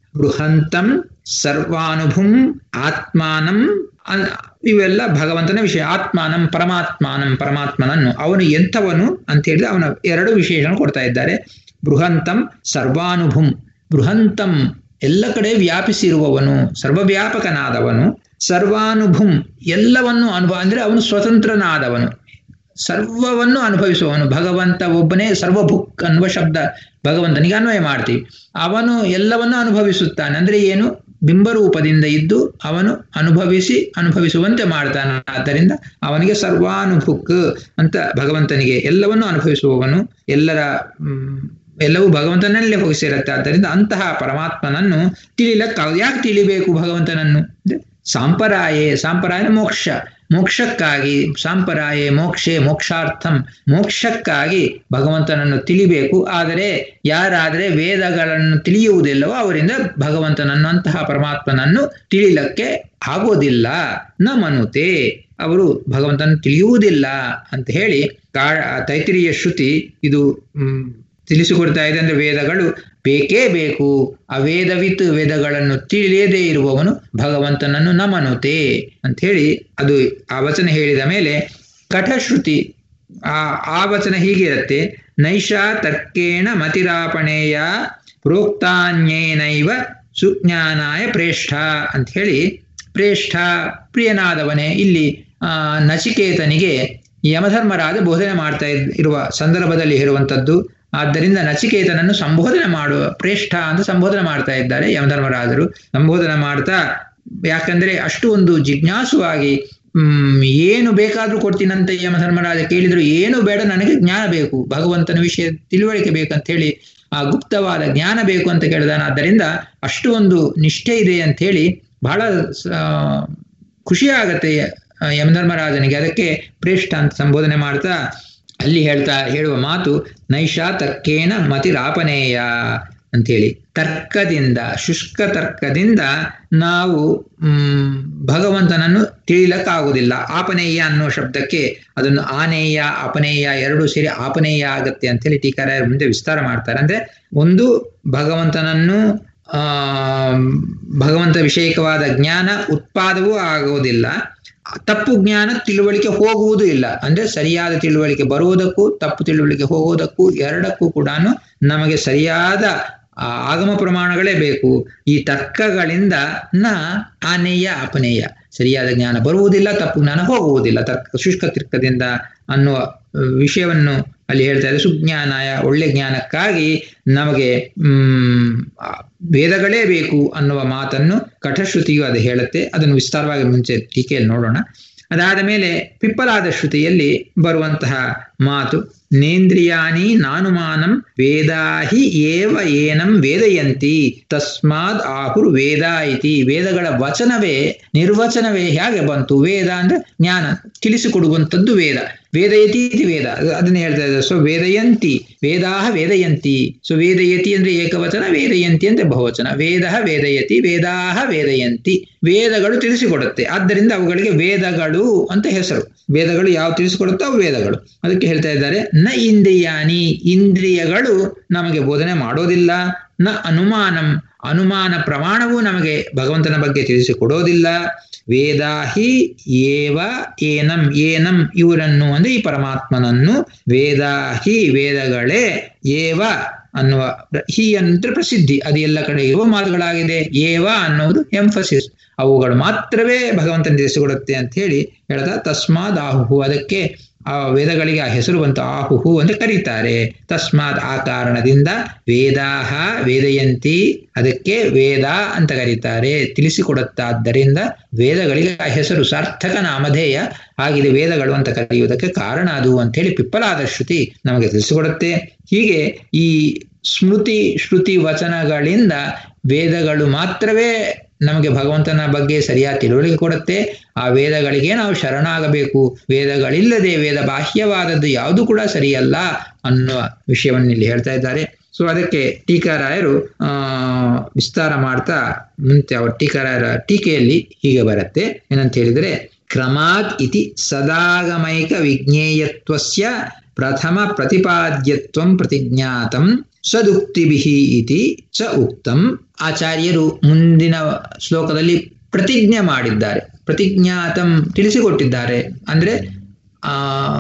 ಬೃಹಂತಂ ಸರ್ವಾನುಭುಂ ಆತ್ಮಾನಂ ಇವೆಲ್ಲ ಭಗವಂತನ ವಿಷಯ ಆತ್ಮಾನಂ ಪರಮಾತ್ಮಾನಂ ಪರಮಾತ್ಮನನ್ನು ಅವನು ಎಂಥವನು ಅಂತ ಹೇಳಿದ್ರೆ ಅವನ ಎರಡು ವಿಶೇಷಣ ಕೊಡ್ತಾ ಇದ್ದಾರೆ ಬೃಹಂತಂ ಸರ್ವಾನುಭುಂ ಬೃಹಂತಂ ಎಲ್ಲ ಕಡೆ ವ್ಯಾಪಿಸಿರುವವನು ಸರ್ವವ್ಯಾಪಕನಾದವನು ಸರ್ವಾನುಭುಂ ಎಲ್ಲವನ್ನು ಅನುಭವ ಅಂದ್ರೆ ಅವನು ಸ್ವತಂತ್ರನಾದವನು ಸರ್ವವನ್ನು ಅನುಭವಿಸುವವನು ಭಗವಂತ ಒಬ್ಬನೇ ಸರ್ವಭುಕ್ ಅನ್ನುವ ಶಬ್ದ ಭಗವಂತನಿಗೆ ಅನ್ವಯ ಮಾಡ್ತೀವಿ ಅವನು ಎಲ್ಲವನ್ನು ಅನುಭವಿಸುತ್ತಾನೆ ಅಂದ್ರೆ ಏನು ಬಿಂಬರೂಪದಿಂದ ಇದ್ದು ಅವನು ಅನುಭವಿಸಿ ಅನುಭವಿಸುವಂತೆ ಮಾಡ್ತಾನೆ ಆದ್ದರಿಂದ ಅವನಿಗೆ ಸರ್ವಾನುಭುಕ್ ಅಂತ ಭಗವಂತನಿಗೆ ಎಲ್ಲವನ್ನು ಅನುಭವಿಸುವವನು ಎಲ್ಲರ ಎಲ್ಲವೂ ಭಗವಂತನಲ್ಲೇ ಹೋಗಿ ಸೇರುತ್ತೆ ಆದ್ದರಿಂದ ಅಂತಹ ಪರಮಾತ್ಮನನ್ನು ತಿಳಿಲಕ್ಕಾಗ ಯಾಕೆ ತಿಳಿಬೇಕು ಭಗವಂತನನ್ನು ಸಾಂಪರಾಯೇ ಸಾಂಪರಾಯ ಮೋಕ್ಷ ಮೋಕ್ಷಕ್ಕಾಗಿ ಸಾಂಪರಾಯೇ ಮೋಕ್ಷೆ ಮೋಕ್ಷಾರ್ಥಂ ಮೋಕ್ಷಕ್ಕಾಗಿ ಭಗವಂತನನ್ನು ತಿಳಿಬೇಕು ಆದರೆ ಯಾರಾದರೆ ವೇದಗಳನ್ನು ತಿಳಿಯುವುದಿಲ್ಲವೋ ಅವರಿಂದ ಭಗವಂತನನ್ನು ಅಂತಹ ಪರಮಾತ್ಮನನ್ನು ತಿಳಿಲಕ್ಕೆ ಆಗೋದಿಲ್ಲ ನ ಮನುತೆ ಅವರು ಭಗವಂತನ ತಿಳಿಯುವುದಿಲ್ಲ ಅಂತ ಹೇಳಿ ಕಾ ತೈತಿರಿಯ ಶ್ರುತಿ ಇದು ಹ್ಮ್ ತಿಳಿಸಿಕೊಡ್ತಾ ಇದೆ ಅಂದ್ರೆ ವೇದಗಳು ಬೇಕೇ ಬೇಕು ಆ ವೇದವಿತ್ ವೇದಗಳನ್ನು ತಿಳಿಯದೇ ಇರುವವನು ಭಗವಂತನನ್ನು ನಮನುತೆ ಅಂತ ಹೇಳಿ ಅದು ಆ ವಚನ ಹೇಳಿದ ಮೇಲೆ ಕಠಶ್ರುತಿ ಆ ಆ ವಚನ ಹೀಗಿರುತ್ತೆ ನೈಷಾ ತರ್ಕೇಣ ಮತಿರಾಪಣೆಯ ಪ್ರೋಕ್ತಾನ್ಯೇನೈವ ಸುಜ್ಞಾನಾಯ ಪ್ರೇಷ್ಠ ಅಂತ ಹೇಳಿ ಪ್ರೇಷ್ಠ ಪ್ರಿಯನಾದವನೇ ಇಲ್ಲಿ ಆ ನಚಿಕೇತನಿಗೆ ಯಮಧರ್ಮರಾಜ ಬೋಧನೆ ಮಾಡ್ತಾ ಇರುವ ಸಂದರ್ಭದಲ್ಲಿ ಇರುವಂತದ್ದು ಆದ್ದರಿಂದ ನಚಿಕೇತನನ್ನು ಸಂಬೋಧನೆ ಮಾಡುವ ಪ್ರೇಷ್ಠ ಅಂತ ಸಂಬೋಧನೆ ಮಾಡ್ತಾ ಇದ್ದಾರೆ ಯಮಧರ್ಮರಾಜರು ಸಂಬೋಧನೆ ಮಾಡ್ತಾ ಯಾಕಂದ್ರೆ ಅಷ್ಟು ಒಂದು ಜಿಜ್ಞಾಸುವಾಗಿ ಹ್ಮ್ ಏನು ಬೇಕಾದ್ರೂ ಕೊಡ್ತೀನಂತ ಯಮಧರ್ಮರಾಜ ಕೇಳಿದ್ರು ಏನು ಬೇಡ ನನಗೆ ಜ್ಞಾನ ಬೇಕು ಭಗವಂತನ ವಿಷಯ ತಿಳುವಳಿಕೆ ಬೇಕಂತ ಹೇಳಿ ಆ ಗುಪ್ತವಾದ ಜ್ಞಾನ ಬೇಕು ಅಂತ ಕೇಳಿದಾನ ಆದ್ದರಿಂದ ಅಷ್ಟು ಒಂದು ನಿಷ್ಠೆ ಇದೆ ಅಂತ ಹೇಳಿ ಬಹಳ ಖುಷಿಯಾಗತ್ತೆ ಯಮಧರ್ಮರಾಜನಿಗೆ ಅದಕ್ಕೆ ಪ್ರೇಷ್ಠ ಅಂತ ಸಂಬೋಧನೆ ಮಾಡ್ತಾ ಅಲ್ಲಿ ಹೇಳ್ತಾ ಹೇಳುವ ಮಾತು ನೈಷಾ ತರ್ಕೇನ ಮತಿರಾಪನೇಯ ಅಂಥೇಳಿ ತರ್ಕದಿಂದ ಶುಷ್ಕ ತರ್ಕದಿಂದ ನಾವು ಹ್ಮ್ ಭಗವಂತನನ್ನು ತಿಳಿಲಕ್ಕಾಗುವುದಿಲ್ಲ ಆಪನೇಯ ಅನ್ನೋ ಶಬ್ದಕ್ಕೆ ಅದನ್ನು ಆನೇಯ ಅಪನೇಯ ಎರಡು ಸೇರಿ ಆಪನೇಯ ಆಗತ್ತೆ ಅಂತೇಳಿ ಟೀಕಾರ ಮುಂದೆ ವಿಸ್ತಾರ ಮಾಡ್ತಾರೆ ಅಂದ್ರೆ ಒಂದು ಭಗವಂತನನ್ನು ಆ ಭಗವಂತ ವಿಷಯಕವಾದ ಜ್ಞಾನ ಉತ್ಪಾದವೂ ಆಗುವುದಿಲ್ಲ ತಪ್ಪು ಜ್ಞಾನ ತಿಳುವಳಿಕೆ ಹೋಗುವುದೂ ಇಲ್ಲ ಅಂದ್ರೆ ಸರಿಯಾದ ತಿಳುವಳಿಕೆ ಬರುವುದಕ್ಕೂ ತಪ್ಪು ತಿಳುವಳಿಕೆ ಹೋಗುವುದಕ್ಕೂ ಎರಡಕ್ಕೂ ಕೂಡ ನಮಗೆ ಸರಿಯಾದ ಆಗಮ ಪ್ರಮಾಣಗಳೇ ಬೇಕು ಈ ತರ್ಕಗಳಿಂದ ನ ಆನೇಯ ಅಪನೇಯ ಸರಿಯಾದ ಜ್ಞಾನ ಬರುವುದಿಲ್ಲ ತಪ್ಪು ಜ್ಞಾನ ಹೋಗುವುದಿಲ್ಲ ತರ್ಕ ಶುಷ್ಕ ತರ್ಕದಿಂದ ಅನ್ನುವ ವಿಷಯವನ್ನು ಅಲ್ಲಿ ಹೇಳ್ತಾ ಇದೆ ಸುಜ್ಞಾನಾಯ ಒಳ್ಳೆ ಜ್ಞಾನಕ್ಕಾಗಿ ನಮಗೆ ಹ್ಮ್ ವೇದಗಳೇ ಬೇಕು ಅನ್ನುವ ಮಾತನ್ನು ಕಠಶ್ರುತಿಯು ಅದು ಹೇಳುತ್ತೆ ಅದನ್ನು ವಿಸ್ತಾರವಾಗಿ ಮುಂಚೆ ಟೀಕೆಯಲ್ಲಿ ನೋಡೋಣ ಅದಾದ ಮೇಲೆ ಪಿಪ್ಪಲಾದ ಶ್ರುತಿಯಲ್ಲಿ ಬರುವಂತಹ ಮಾತು ನೇಂದ್ರಿಯಾನಿ ನಾನುಮಾನಂ ವೇದಾಹಿ ಏವ ಏನಂ ವೇದಯಂತಿ ತಸ್ಮಾದ್ ಆಹುರ್ ವೇದ ಇತಿ ವೇದಗಳ ವಚನವೇ ನಿರ್ವಚನವೇ ಹೇಗೆ ಬಂತು ವೇದ ಅಂದ್ರೆ ಜ್ಞಾನ ತಿಳಿಸಿಕೊಡುವಂಥದ್ದು ವೇದ ವೇದಯತಿ ಇದು ವೇದ ಅದನ್ನ ಹೇಳ್ತಾ ಇದ್ದಾರೆ ಸೊ ವೇದಯಂತಿ ವೇದಾಹ ವೇದಯಂತಿ ಸೊ ವೇದಯತಿ ಅಂದ್ರೆ ಏಕವಚನ ವೇದಯಂತಿ ಅಂದ್ರೆ ಬಹುವಚನ ವೇದ ವೇದಯತಿ ವೇದಾಹ ವೇದಯಂತಿ ವೇದಗಳು ತಿಳಿಸಿಕೊಡುತ್ತೆ ಆದ್ದರಿಂದ ಅವುಗಳಿಗೆ ವೇದಗಳು ಅಂತ ಹೆಸರು ವೇದಗಳು ಯಾವ ತಿಳಿಸಿಕೊಡುತ್ತೋ ಅವು ವೇದಗಳು ಅದಕ್ಕೆ ಹೇಳ್ತಾ ಇದ್ದಾರೆ ನ ಇಂದ್ರಿಯಾನಿ ಇಂದ್ರಿಯಗಳು ನಮಗೆ ಬೋಧನೆ ಮಾಡೋದಿಲ್ಲ ನ ಅನುಮಾನಂ ಅನುಮಾನ ಪ್ರಮಾಣವೂ ನಮಗೆ ಭಗವಂತನ ಬಗ್ಗೆ ತಿಳಿಸಿಕೊಡೋದಿಲ್ಲ ವೇದಾಹಿ ಏವ ಏನಂ ಏನಂ ಇವರನ್ನು ಅಂದ್ರೆ ಈ ಪರಮಾತ್ಮನನ್ನು ವೇದಾಹಿ ವೇದಗಳೇ ಏವ ಅನ್ನುವ ಹಿ ಅಂದ್ರೆ ಪ್ರಸಿದ್ಧಿ ಅದು ಎಲ್ಲ ಕಡೆ ಇರುವ ಮಾತುಗಳಾಗಿದೆ ಏವ ಅನ್ನೋದು ಎಂಫಸಿಸ್ ಅವುಗಳು ಮಾತ್ರವೇ ಭಗವಂತನ ತಿಳಿಸಿಕೊಡುತ್ತೆ ಅಂತ ಹೇಳಿ ಹೇಳ್ತಾ ತಸ್ಮಾದ್ ಆಹುಹು ಅದಕ್ಕೆ ಆ ವೇದಗಳಿಗೆ ಆ ಹೆಸರು ಬಂತು ಆಹುಹು ಅಂತ ಕರೀತಾರೆ ತಸ್ಮಾತ್ ಆ ಕಾರಣದಿಂದ ವೇದಾಹ ವೇದಯಂತಿ ಅದಕ್ಕೆ ವೇದ ಅಂತ ಕರೀತಾರೆ ತಿಳಿಸಿಕೊಡುತ್ತಾದ್ದರಿಂದ ವೇದಗಳಿಗೆ ಆ ಹೆಸರು ಸಾರ್ಥಕ ನಾಮಧೇಯ ಆಗಿದೆ ವೇದಗಳು ಅಂತ ಕರೆಯುವುದಕ್ಕೆ ಕಾರಣ ಅದು ಅಂತ ಹೇಳಿ ಪಿಪ್ಪಲಾದ ಶ್ರುತಿ ನಮಗೆ ತಿಳಿಸಿಕೊಡುತ್ತೆ ಹೀಗೆ ಈ ಸ್ಮೃತಿ ಶ್ರುತಿ ವಚನಗಳಿಂದ ವೇದಗಳು ಮಾತ್ರವೇ ನಮಗೆ ಭಗವಂತನ ಬಗ್ಗೆ ಸರಿಯಾದ ತಿಳುವಳಿಕೆ ಕೊಡುತ್ತೆ ಆ ವೇದಗಳಿಗೆ ನಾವು ಶರಣಾಗಬೇಕು ವೇದಗಳಿಲ್ಲದೆ ವೇದ ಬಾಹ್ಯವಾದದ್ದು ಯಾವುದು ಕೂಡ ಸರಿಯಲ್ಲ ಅನ್ನುವ ವಿಷಯವನ್ನು ಇಲ್ಲಿ ಹೇಳ್ತಾ ಇದ್ದಾರೆ ಸೊ ಅದಕ್ಕೆ ಟೀಕಾರಾಯರು ಆ ವಿಸ್ತಾರ ಮಾಡ್ತಾ ಮುಂತೆ ಅವ್ರ ಟೀಕಾರಾಯರ ಟೀಕೆಯಲ್ಲಿ ಹೀಗೆ ಬರುತ್ತೆ ಏನಂತ ಹೇಳಿದ್ರೆ ಕ್ರಮಾತ್ ಇತಿ ಸದಾಗಮೈಕ ವಿಜ್ಞೇಯತ್ವಸ್ಯ ಪ್ರಥಮ ಪ್ರತಿಪಾದ್ಯತ್ವಂ ಪ್ರತಿಜ್ಞಾತಂ ಸದುಕ್ತಿಭಿಃ ಇತಿ ಚ ಉಕ್ತಂ ಆಚಾರ್ಯರು ಮುಂದಿನ ಶ್ಲೋಕದಲ್ಲಿ ಪ್ರತಿಜ್ಞೆ ಮಾಡಿದ್ದಾರೆ ಪ್ರತಿಜ್ಞಾತಂ ತಿಳಿಸಿಕೊಟ್ಟಿದ್ದಾರೆ ಅಂದ್ರೆ ಆ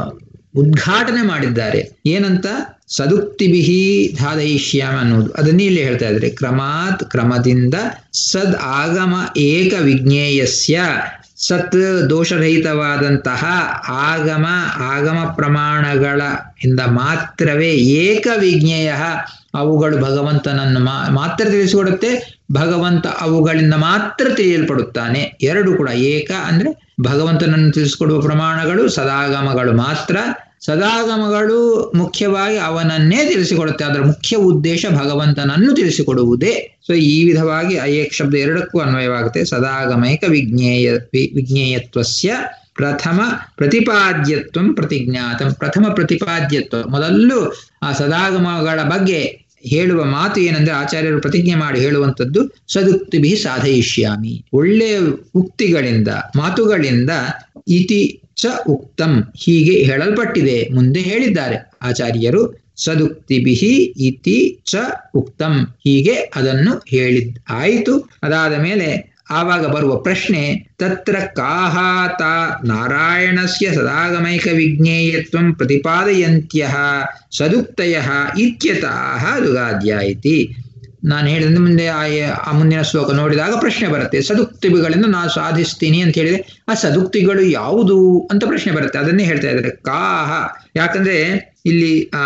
ಉದ್ಘಾಟನೆ ಮಾಡಿದ್ದಾರೆ ಏನಂತ ಸದುಕ್ತಿಭಿಹಿ ಧಾದಯಿಷ್ಯಾಮ ಅನ್ನೋದು ಅದನ್ನೇ ಇಲ್ಲಿ ಹೇಳ್ತಾ ಇದ್ದಾರೆ ಕ್ರಮಾತ್ ಕ್ರಮದಿಂದ ಸದ್ ಆಗಮ ಏಕ ವಿಜ್ಞೇಯಸ್ಯ ಸತ್ ದೋಷರಹಿತವಾದಂತಹ ಆಗಮ ಆಗಮ ಪ್ರಮಾಣಗಳ ಇಂದ ಮಾತ್ರವೇ ಏಕ ವಿಜ್ಞೇಯ ಅವುಗಳು ಭಗವಂತನನ್ನು ಮಾತ್ರ ತಿಳಿಸಿಕೊಡುತ್ತೆ ಭಗವಂತ ಅವುಗಳಿಂದ ಮಾತ್ರ ತಿಳಿಯಲ್ಪಡುತ್ತಾನೆ ಎರಡು ಕೂಡ ಏಕ ಅಂದ್ರೆ ಭಗವಂತನನ್ನು ತಿಳಿಸಿಕೊಡುವ ಪ್ರಮಾಣಗಳು ಸದಾಗಮಗಳು ಮಾತ್ರ ಸದಾಗಮಗಳು ಮುಖ್ಯವಾಗಿ ಅವನನ್ನೇ ತಿಳಿಸಿಕೊಡುತ್ತೆ ಅದರ ಮುಖ್ಯ ಉದ್ದೇಶ ಭಗವಂತನನ್ನು ತಿಳಿಸಿಕೊಡುವುದೇ ಸೊ ಈ ವಿಧವಾಗಿ ಅಯೇಕ್ ಶಬ್ದ ಎರಡಕ್ಕೂ ಅನ್ವಯವಾಗುತ್ತೆ ಸದಾಗಮೈಕ ವಿಜ್ಞೇಯ ವಿಜ್ಞೇಯತ್ವಸ್ಯ ಪ್ರಥಮ ಪ್ರತಿಪಾದ್ಯತ್ವ ಪ್ರತಿಜ್ಞಾತಂ ಪ್ರಥಮ ಪ್ರತಿಪಾದ್ಯತ್ವ ಮೊದಲು ಆ ಸದಾಗಮಗಳ ಬಗ್ಗೆ ಹೇಳುವ ಮಾತು ಏನಂದ್ರೆ ಆಚಾರ್ಯರು ಪ್ರತಿಜ್ಞೆ ಮಾಡಿ ಹೇಳುವಂಥದ್ದು ಸದುಕ್ತಿಭಿ ಸಾಧಯಿಷ್ಯಾಮಿ ಒಳ್ಳೆಯ ಉಕ್ತಿಗಳಿಂದ ಮಾತುಗಳಿಂದ ಇತಿ ಚ ಉಕ್ತಂ ಹೀಗೆ ಹೇಳಲ್ಪಟ್ಟಿದೆ ಮುಂದೆ ಹೇಳಿದ್ದಾರೆ ಆಚಾರ್ಯರು ಸದುಕ್ತಿಭಿ ಇತಿ ಚ ಉಕ್ತಂ ಹೀಗೆ ಅದನ್ನು ಹೇಳಿದ್ ಆಯಿತು ಅದಾದ ಮೇಲೆ ಆವಾಗ ಬರುವ ಪ್ರಶ್ನೆ ತತ್ರ ಕಾಹಾತ ನಾರಾಯಣಸ್ಯ ಸದಾಗಮೈಕ ವಿಜ್ಞೇಯತ್ವಂ ಪ್ರತಿಪಾದಯಂತ್ಯ ಸದುಕ್ತಯ ಇತ್ಯತಃ ದುಗಾದ್ಯ ಇತಿ ನಾನು ಹೇಳಿದ ಮುಂದೆ ಆ ಮುಂದಿನ ಶ್ಲೋಕ ನೋಡಿದಾಗ ಪ್ರಶ್ನೆ ಬರುತ್ತೆ ಸದುಕ್ತಿಗಳಿಂದ ನಾನು ಸಾಧಿಸ್ತೀನಿ ಅಂತ ಹೇಳಿದ್ರೆ ಆ ಸದುಕ್ತಿಗಳು ಯಾವುದು ಅಂತ ಪ್ರಶ್ನೆ ಬರುತ್ತೆ ಅದನ್ನೇ ಹೇಳ್ತಾ ಇದ್ದಾರೆ ಕಾಹ ಯಾಕಂದ್ರೆ ಇಲ್ಲಿ ಆ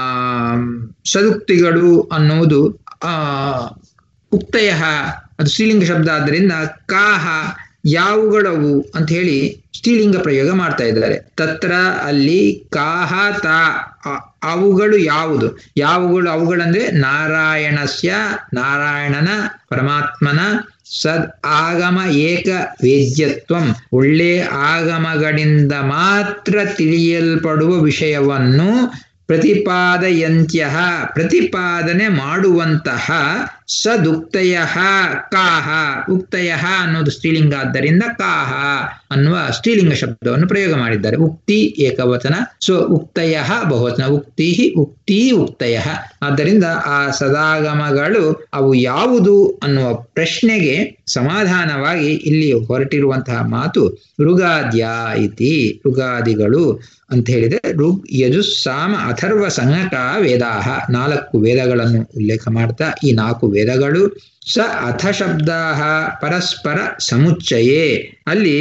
ಸದುಕ್ತಿಗಳು ಅನ್ನುವುದು ಆ ಉಕ್ತಯ ಅದು ಸ್ತ್ರೀಲಿಂಗ ಶಬ್ದ ಆದ್ದರಿಂದ ಕಾಹ ಯಾವುಗಳವು ಅಂತ ಹೇಳಿ ಸ್ತ್ರೀಲಿಂಗ ಪ್ರಯೋಗ ಮಾಡ್ತಾ ಇದ್ದಾರೆ ತತ್ರ ಅಲ್ಲಿ ಕಾಹ ತಾ ಅವುಗಳು ಯಾವುದು ಯಾವುಗಳು ಅವುಗಳಂದ್ರೆ ನಾರಾಯಣಸ್ಯ ನಾರಾಯಣನ ಪರಮಾತ್ಮನ ಸದ್ ಆಗಮ ಏಕ ವೇದ್ಯತ್ವಂ ಒಳ್ಳೆ ಆಗಮಗಳಿಂದ ಮಾತ್ರ ತಿಳಿಯಲ್ಪಡುವ ವಿಷಯವನ್ನು ಪ್ರತಿಪಾದಯಂತ್ಯ ಪ್ರತಿಪಾದನೆ ಮಾಡುವಂತಹ ಸದುಕ್ತಯ ಕಾಹ ಉಕ್ತಯ ಅನ್ನೋದು ಸ್ತ್ರೀಲಿಂಗ ಆದ್ದರಿಂದ ಕಾಹ ಅನ್ನುವ ಸ್ತ್ರೀಲಿಂಗ ಶಬ್ದವನ್ನು ಪ್ರಯೋಗ ಮಾಡಿದ್ದಾರೆ ಉಕ್ತಿ ಏಕವಚನ ಸೊ ಉಕ್ತಯ ಬಹುವಚನ ಉಕ್ತಿ ಉಕ್ತಿ ಉಕ್ತಯ ಆದ್ದರಿಂದ ಆ ಸದಾಗಮಗಳು ಅವು ಯಾವುದು ಅನ್ನುವ ಪ್ರಶ್ನೆಗೆ ಸಮಾಧಾನವಾಗಿ ಇಲ್ಲಿ ಹೊರಟಿರುವಂತಹ ಮಾತು ಋಗಾದ್ಯ ಇತಿ ಋಗಾದಿಗಳು ಅಂತ ಹೇಳಿದ್ರೆ ಋಗ್ ಯಜುಸ್ಸಾಮ ಅಥರ್ವ ಸಂಹಕ ವೇದಾಹ ನಾಲ್ಕು ವೇದಗಳನ್ನು ಉಲ್ಲೇಖ ಮಾಡ್ತಾ ಈ ನಾಲ್ಕು ವೇದಗಳು ಸ ಅಥ ಶಬ್ದ ಪರಸ್ಪರ ಸಮುಚ್ಚಯೇ ಅಲ್ಲಿ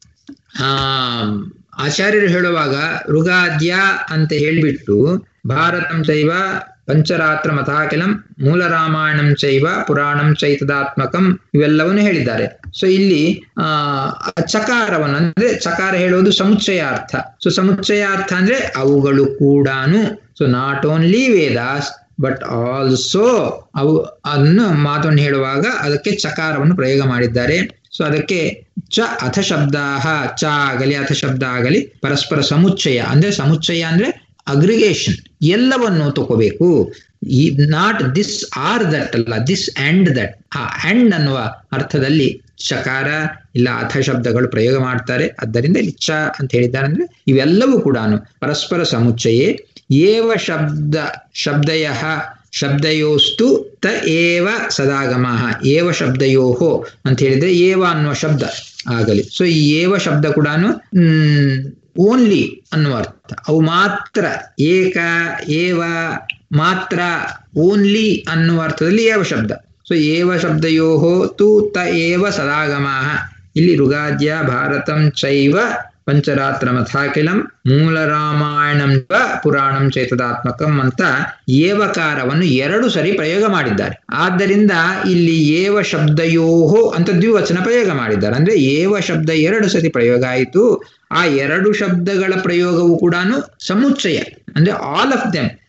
ಆ ಆಚಾರ್ಯರು ಹೇಳುವಾಗ ಋಗಾದ್ಯ ಅಂತ ಹೇಳಿಬಿಟ್ಟು ಭಾರತಂ ಚೈವ ಪಂಚರಾತ್ರ ಮತಾಖಿಲಂ ಮೂಲ ರಾಮಾಯಣಂ ಚೈವ ಪುರಾಣಂ ಚೈತದಾತ್ಮಕಂ ಇವೆಲ್ಲವನ್ನು ಹೇಳಿದ್ದಾರೆ ಸೊ ಇಲ್ಲಿ ಆ ಚಕಾರವನ್ನು ಅಂದ್ರೆ ಚಕಾರ ಹೇಳುವುದು ಸಮುಚ್ಚಯಾರ್ಥ ಸೊ ಸಮುಚ್ಚಯಾರ್ಥ ಅಂದ್ರೆ ಅವುಗಳು ಕೂಡಾನು so not only Vedas but also ಅವು ಅನ್ನು ಮಾತನ್ನು ಹೇಳುವಾಗ ಅದಕ್ಕೆ ಚಕಾರವನ್ನು ಪ್ರಯೋಗ ಮಾಡಿದ್ದಾರೆ ಸೊ ಅದಕ್ಕೆ ಚ ಅಥ ಶಬ್ದ ಚ ಆಗಲಿ ಅಥ ಶಬ್ದ ಆಗಲಿ ಪರಸ್ಪರ ಸಮುಚ್ಚಯ ಅಂದ್ರೆ ಸಮುಚ್ಚಯ ಅಂದ್ರೆ ಅಗ್ರಿಗೇಷನ್ ಎಲ್ಲವನ್ನು ತಗೋಬೇಕು ಈ ನಾಟ್ ದಿಸ್ ಆರ್ ದಟ್ ಅಲ್ಲ ದಿಸ್ ಅಂಡ್ ದಟ್ ಆ ಅಂಡ್ ಅನ್ನುವ ಅರ್ಥದಲ್ಲಿ ಚಕಾರ ಇಲ್ಲ ಅಥ ಶಬ್ದಗಳು ಪ್ರಯೋಗ ಮಾಡ್ತಾರೆ ಆದ್ದರಿಂದ ಇಲ್ಲಿ ಚ ಅಂತ ಹೇಳಿದ್ದಾರೆ ಅಂದ್ರೆ ಇವೆಲ್ಲವೂ ಕೂಡ ಪರಸ್ಪರ ಸಮುಚ್ಚಯೇ ಏವ ಶಬ್ದ ಶಬ್ದಯ ಶಬ್ದಯೋಸ್ತು ತ ಏವ ಸದಾಗಮ ಏವ ಶಬ್ದಯೋಹೋ ಅಂತ ಹೇಳಿದ್ರೆ ಏವ ಅನ್ನುವ ಶಬ್ದ ಆಗಲಿ ಸೊ ಈ ಏವ ಶಬ್ದ ಕೂಡ ಹ್ಮ್ ಓನ್ಲಿ ಅನ್ನುವ ಅರ್ಥ ಅವು ಮಾತ್ರ ಏಕ ಏವ ಮಾತ್ರ ಓನ್ಲಿ ಅನ್ನುವ ಅರ್ಥದಲ್ಲಿ ಏವ ಶಬ್ದ ಸೊ ಏವ ಶಬ್ದಯೋಹೋ ತು ತ ಏವ ಸದಾಗಮ ಇಲ್ಲಿ ಋಗಾದ್ಯ ಭಾರತಂ ಚೈವ ಪಂಚರಾತ್ರ ಮಥಾಖಿಲಂ ಮೂಲ ರಾಮಾಯಣಂ ಪುರಾಣಂ ಚೇತದಾತ್ಮಕಂ ಅಂತ ಏವಕಾರವನ್ನು ಎರಡು ಸರಿ ಪ್ರಯೋಗ ಮಾಡಿದ್ದಾರೆ ಆದ್ದರಿಂದ ಇಲ್ಲಿ ಏವ ಶಬ್ದಯೋಹೋ ಅಂತ ದ್ವಿವಚನ ಪ್ರಯೋಗ ಮಾಡಿದ್ದಾರೆ ಅಂದ್ರೆ ಏವ ಶಬ್ದ ಎರಡು ಸರಿ ಪ್ರಯೋಗ ಆಯಿತು ಆ ಎರಡು ಶಬ್ದಗಳ ಪ್ರಯೋಗವು ಕೂಡ ಸಮುಚ್ಚಯ ಅಂದ್ರೆ ಆಲ್ ಆಫ್ ದೆಮ್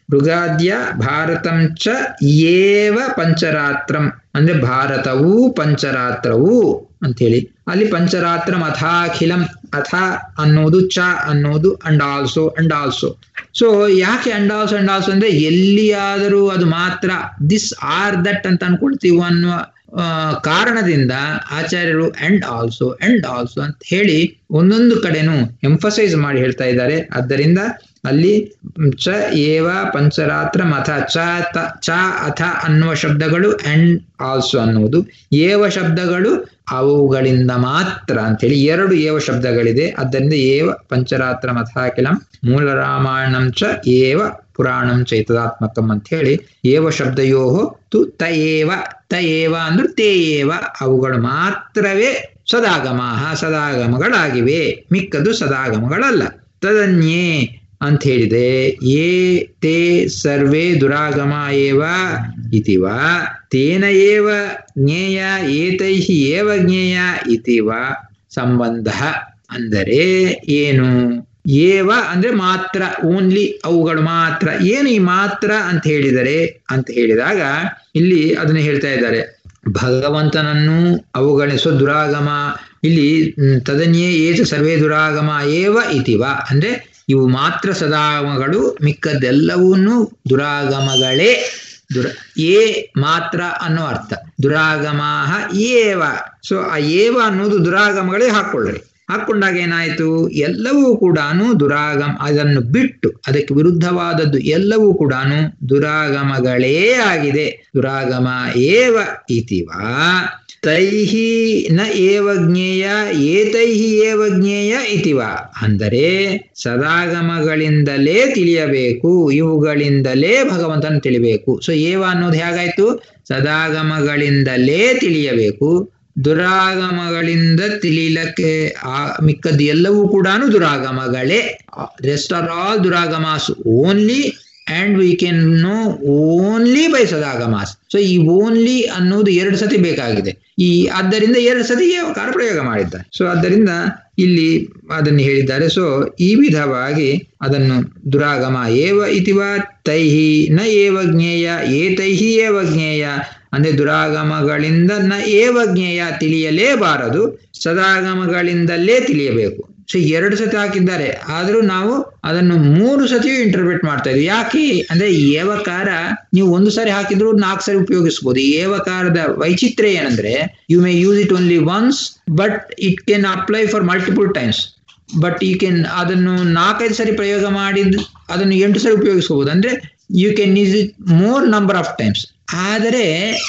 ಮೃಗಾದ್ಯ ಭಾರತಂ ಚ ಏವ ಪಂಚರಾತ್ರಂ ಅಂದ್ರೆ ಭಾರತವೂ ಪಂಚರಾತ್ರವೂ ಅಂತೇಳಿ ಅಲ್ಲಿ ಪಂಚರಾತ್ರಂ ಅಥಾಖಿಲಂ ಅಥ ಅನ್ನೋದು ಚ ಅನ್ನೋದು and also and also so ಯಾಕೆ ಅಂಡ್ ಆಲ್ಸೋ ಅಂಡ್ ಆಲ್ಸೋ ಅಂದ್ರೆ ಎಲ್ಲಿಯಾದರೂ ಅದು ಮಾತ್ರ ದಿಸ್ ಆರ್ ದಟ್ ಅಂತ ಅನ್ಕೊಳ್ತೀವೋ ಅನ್ನುವ ಆ, ಕಾರಣದಿಂದ ಆಚಾರ್ಯರು ಅಂಡ್ ಆಲ್ಸೋ ಅಂಡ್ ಆಲ್ಸೋ ಅಂತ ಹೇಳಿ ಒಂದೊಂದು ಕಡೆನೂ ಎಂಫಸೈಸ್ ಮಾಡಿ ಹೇಳ್ತಾ ಇದ್ದಾರೆ ಆದ್ದರಿಂದ ಅಲ್ಲಿ ಚ ಏವ ಪಂಚರಾತ್ರ ಮಥ ಚ ತ ಚ ಅಥ ಅನ್ನುವ ಶಬ್ದಗಳು ಅಂಡ್ ಆಲ್ಸೋ ಅನ್ನುವುದು ಏವ ಶಬ್ದಗಳು ಅವುಗಳಿಂದ ಮಾತ್ರ ಅಂತೇಳಿ ಎರಡು ಏವ ಶಬ್ದಗಳಿದೆ ಆದ್ದರಿಂದ ಏವ ಪಂಚರಾತ್ರ ಮಥಾಖಿಲಂ ಮೂಲ ರಾಮಾಯಣಂ ಚ ಏವ ಪುರಾಣಂ ಚೈತದಾತ್ಮಕಂ ಅಂತ ಹೇಳಿ ಏವ ಶಬ್ದಯೋ ತು ತ ಏವ ತ ಏವ ಅಂದ್ರೆ ತೇ ಏವ ಅವುಗಳು ಮಾತ್ರವೇ ಸದಾಗಮಾಹ ಸದಾಗಮಗಳಾಗಿವೆ ಮಿಕ್ಕದು ಸದಾಗಮಗಳಲ್ಲ ತದನ್ಯೇ ಅಂತ ಹೇಳಿದೆ ಏ ತೇ ಸರ್ವೇ ದುರಾಗಮ ಏವ ಇತಿವ ತೇನ ಏವ ಜ್ಞೇಯ ಏತೈಃ ಏವ ಜ್ಞೇಯ ಇತಿವ ಸಂಬಂಧ ಅಂದರೆ ಏನು ಏವ ಅಂದ್ರೆ ಮಾತ್ರ ಓನ್ಲಿ ಅವುಗಳು ಮಾತ್ರ ಏನು ಈ ಮಾತ್ರ ಅಂತ ಹೇಳಿದರೆ ಅಂತ ಹೇಳಿದಾಗ ಇಲ್ಲಿ ಅದನ್ನು ಹೇಳ್ತಾ ಇದ್ದಾರೆ ಭಗವಂತನನ್ನು ಅವುಗಳ ಸೊ ದುರಾಗಮ ಇಲ್ಲಿ ಮ್, ತದನ್ಯೇ ಏತ ಸರ್ವೇ ದುರಾಗಮ ಏವ ಇತಿವ ಅಂದ್ರೆ ಇವು ಮಾತ್ರ ಸದಾಗಮಗಳು ಮಿಕ್ಕದ್ದೆಲ್ಲವನ್ನೂ ದುರಾಗಮಗಳೇ ದುರ ಏ ಮಾತ್ರ ಅನ್ನೋ ಅರ್ಥ ದುರಾಗಮಾಹ ಏವ ಸೊ ಆ ಏವ ಅನ್ನೋದು ದುರಾಗಮಗಳೇ ಹಾಕೊಳ್ಳ್ರಿ ಹಾಕೊಂಡಾಗ ಏನಾಯ್ತು ಎಲ್ಲವೂ ಕೂಡ ದುರಾಗಮ ಅದನ್ನು ಬಿಟ್ಟು ಅದಕ್ಕೆ ವಿರುದ್ಧವಾದದ್ದು ಎಲ್ಲವೂ ಕೂಡ ದುರಾಗಮಗಳೇ ಆಗಿದೆ ದುರಾಗಮ ಏವ ಇತಿವಾ ತೈಹಿ ನ ಏವ ಜ್ಞೇಯ ಏತೈಹಿ ಏವ ಜ್ಞೇಯ ಇತಿವ ಅಂದರೆ ಸದಾಗಮಗಳಿಂದಲೇ ತಿಳಿಯಬೇಕು ಇವುಗಳಿಂದಲೇ ಭಗವಂತನ ತಿಳಿಬೇಕು ಸೊ ಏವ ಅನ್ನೋದು ಹೇಗಾಯ್ತು ಸದಾಗಮಗಳಿಂದಲೇ ತಿಳಿಯಬೇಕು ದುರಾಗಮಗಳಿಂದ ತಿಳಿಲಕ್ಕೆ ಆ ಮಿಕ್ಕದ್ದು ಎಲ್ಲವೂ ಕೂಡ ದುರಾಗಮಗಳೇ rest are all duragamas only and we can know only by sadagamas so ಈ ಓನ್ಲಿ ಅನ್ನೋದು ಎರಡು ಸತಿ ಬೇಕಾಗಿದೆ ಈ ಆದ್ದರಿಂದ ಎರಡು ಸತಿ ಕಾರ ಪ್ರಯೋಗ ಮಾಡಿದ್ದಾರೆ ಸೊ ಆದ್ದರಿಂದ ಇಲ್ಲಿ ಅದನ್ನು ಹೇಳಿದ್ದಾರೆ ಸೊ ಈ ವಿಧವಾಗಿ ಅದನ್ನು ದುರಾಗಮ ಏವ ಇತಿವ ತೈಹಿ ನ ಏವ ಜ್ಞೇಯ ಏತೈಹಿ ಏವ ಜ್ಞೇಯ ಅಂದ್ರೆ ದುರಾಗಮಗಳಿಂದ ನ ಏವ ಜ್ಞೇಯ ತಿಳಿಯಲೇಬಾರದು ಸದಾಗಮಗಳಿಂದಲೇ ತಿಳಿಯಬೇಕು ಸೊ ಎರಡು ಸತಿ ಹಾಕಿದ್ದಾರೆ ಆದರೂ ನಾವು ಅದನ್ನು ಮೂರು ಸತಿಯೂ ಇಂಟರ್ಪ್ರಿಟ್ ಮಾಡ್ತಾ ಇದ್ವಿ ಯಾಕೆ ಅಂದ್ರೆ ಏವಕಾರ ನೀವು ಒಂದು ಸಾರಿ ಹಾಕಿದ್ರು ನಾಲ್ಕು ಸಾರಿ ಉಪಯೋಗಿಸಬಹುದು ಈ ಏವಕಾರದ ವೈಚಿತ್ರ್ಯ ಏನಂದ್ರೆ you may use it only once but it can apply for multiple times but you can ಅದನ್ನು ನಾಲ್ಕೈದು ಸರಿ ಪ್ರಯೋಗ ಮಾಡಿದ್ ಅದನ್ನು ಎಂಟು ಸರಿ ಉಪಯೋಗಿಸಬಹುದು ಅಂದ್ರೆ you can use it more number of times ಆದರೆ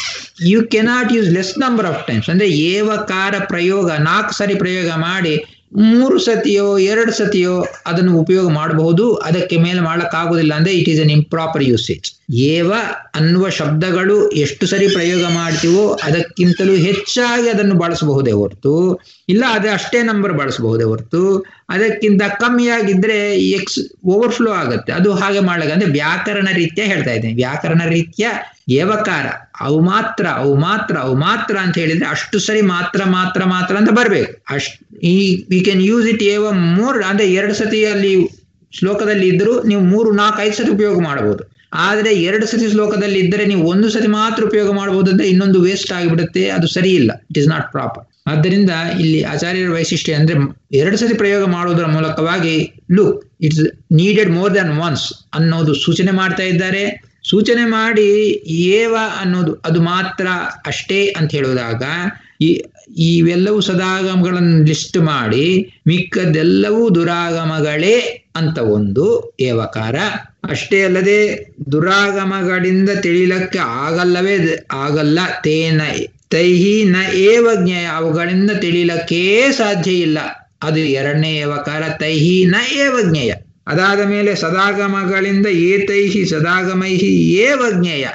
you cannot use less number of times ಅಂದ್ರೆ ಏವಕಾರ ಪ್ರಯೋಗ ನಾಲ್ಕು ಸರಿ ಪ್ರಯೋಗ ಮಾಡಿ ಮೂರು ಸತಿಯೋ ಎರಡು ಸತಿಯೋ ಅದನ್ನು ಉಪಯೋಗ ಮಾಡಬಹುದು ಅದಕ್ಕೆ ಮೇಲೆ ಮಾಡಕ್ಕಾಗುದಿಲ್ಲ ಅಂದ್ರೆ it is an improper usage ಏವ ಅನ್ನುವ ಶಬ್ದಗಳು ಎಷ್ಟು ಸರಿ ಪ್ರಯೋಗ ಮಾಡ್ತೀವೋ ಅದಕ್ಕಿಂತಲೂ ಹೆಚ್ಚಾಗಿ ಅದನ್ನು ಬಳಸಬಹುದೇ ಹೊರತು ಇಲ್ಲ ಅದೇ ಅಷ್ಟೇ ನಂಬರ್ ಬಳಸಬಹುದೇ ಹೊರತು ಅದಕ್ಕಿಂತ ಕಮ್ಮಿಯಾಗಿದ್ರೆ ಎಕ್ಸ್ ಓವರ್ಫ್ಲೋ ಆಗುತ್ತೆ ಅದು ಹಾಗೆ ಮಾಡ್ಲಿಕ್ಕೆ ಅಂದ್ರೆ ವ್ಯಾಕರಣ ರೀತ್ಯ ಹೇಳ್ತಾ ಇದ್ದೇನೆ ವ್ಯಾಕರಣ ರೀತ್ಯ ಏವಕಾರ ಅವು ಮಾತ್ರ ಅವು ಮಾತ್ರ ಅವು ಮಾತ್ರ ಅಂತ ಹೇಳಿದ್ರೆ ಅಷ್ಟು ಸರಿ ಮಾತ್ರ ಮಾತ್ರ ಮಾತ್ರ ಅಂತ ಬರ್ಬೇಕು ಅಷ್ಟ್ ಈ ವಿ ಕ್ಯಾನ್ ಯೂಸ್ ಇಟ್ ಏವ ಮೋರ್ ಅಂದ್ರೆ ಎರಡು ಸತಿ ಅಲ್ಲಿ ಶ್ಲೋಕದಲ್ಲಿ ಇದ್ರೂ ನೀವು ಮೂರು ನಾಲ್ಕು ಐದು ಸತಿ ಉಪಯೋಗ ಮಾಡಬಹುದು ಆದ್ರೆ ಎರಡು ಸತಿ ಶ್ಲೋಕದಲ್ಲಿ ಇದ್ದರೆ ನೀವು ಒಂದು ಸತಿ ಮಾತ್ರ ಉಪಯೋಗ ಮಾಡಬಹುದು ಅಂದ್ರೆ ಇನ್ನೊಂದು ವೇಸ್ಟ್ ಆಗಿಬಿಡುತ್ತೆ ಅದು ಸರಿ ಇಲ್ಲ ಇಟ್ ಇಸ್ ನಾಟ್ ಪ್ರಾಪರ್ ಆದ್ದರಿಂದ ಇಲ್ಲಿ ಆಚಾರ್ಯರ ವೈಶಿಷ್ಟ್ಯ ಅಂದ್ರೆ ಎರಡು ಸತಿ ಪ್ರಯೋಗ ಮಾಡುವುದರ ಮೂಲಕವಾಗಿ look it's needed more than once ಅನ್ನೋದು ಸೂಚನೆ ಮಾಡ್ತಾ ಇದ್ದಾರೆ ಸೂಚನೆ ಮಾಡಿ ಏವ ಅನ್ನೋದು ಅದು ಮಾತ್ರ ಅಷ್ಟೇ ಅಂತ ಹೇಳುವುದಾಗ ಈ ಇವೆಲ್ಲವೂ ಸದಾಗಮಗಳನ್ನು ಲಿಸ್ಟ್ ಮಾಡಿ ಮಿಕ್ಕದೆಲ್ಲವೂ ದುರಾಗಮಗಳೇ ಅಂತ ಒಂದು ಏವಕಾರ ಅಷ್ಟೇ ಅಲ್ಲದೆ ದುರಾಗಮಗಳಿಂದ ತಿಳಿಲಕ್ಕೆ ಆಗಲ್ಲವೇ ಆಗಲ್ಲ ತೇನ ತೈಹಿ ನ ಏವ ಜ್ಞೇಯ ಅವುಗಳಿಂದ ತಿಳಿಲಕ್ಕೇ ಸಾಧ್ಯ ಇಲ್ಲ ಅದು ಎರಡನೇ ಏವಕಾರ ತೈಹಿ ನ ಏವ ಜ್ಞೇಯ ಅದಾದ ಮೇಲೆ ಸದಾಗಮಗಳಿಂದ ಏತೈಹಿ ಸದಾಗಮೈಹಿ ಏವ ಜ್ಞೇಯ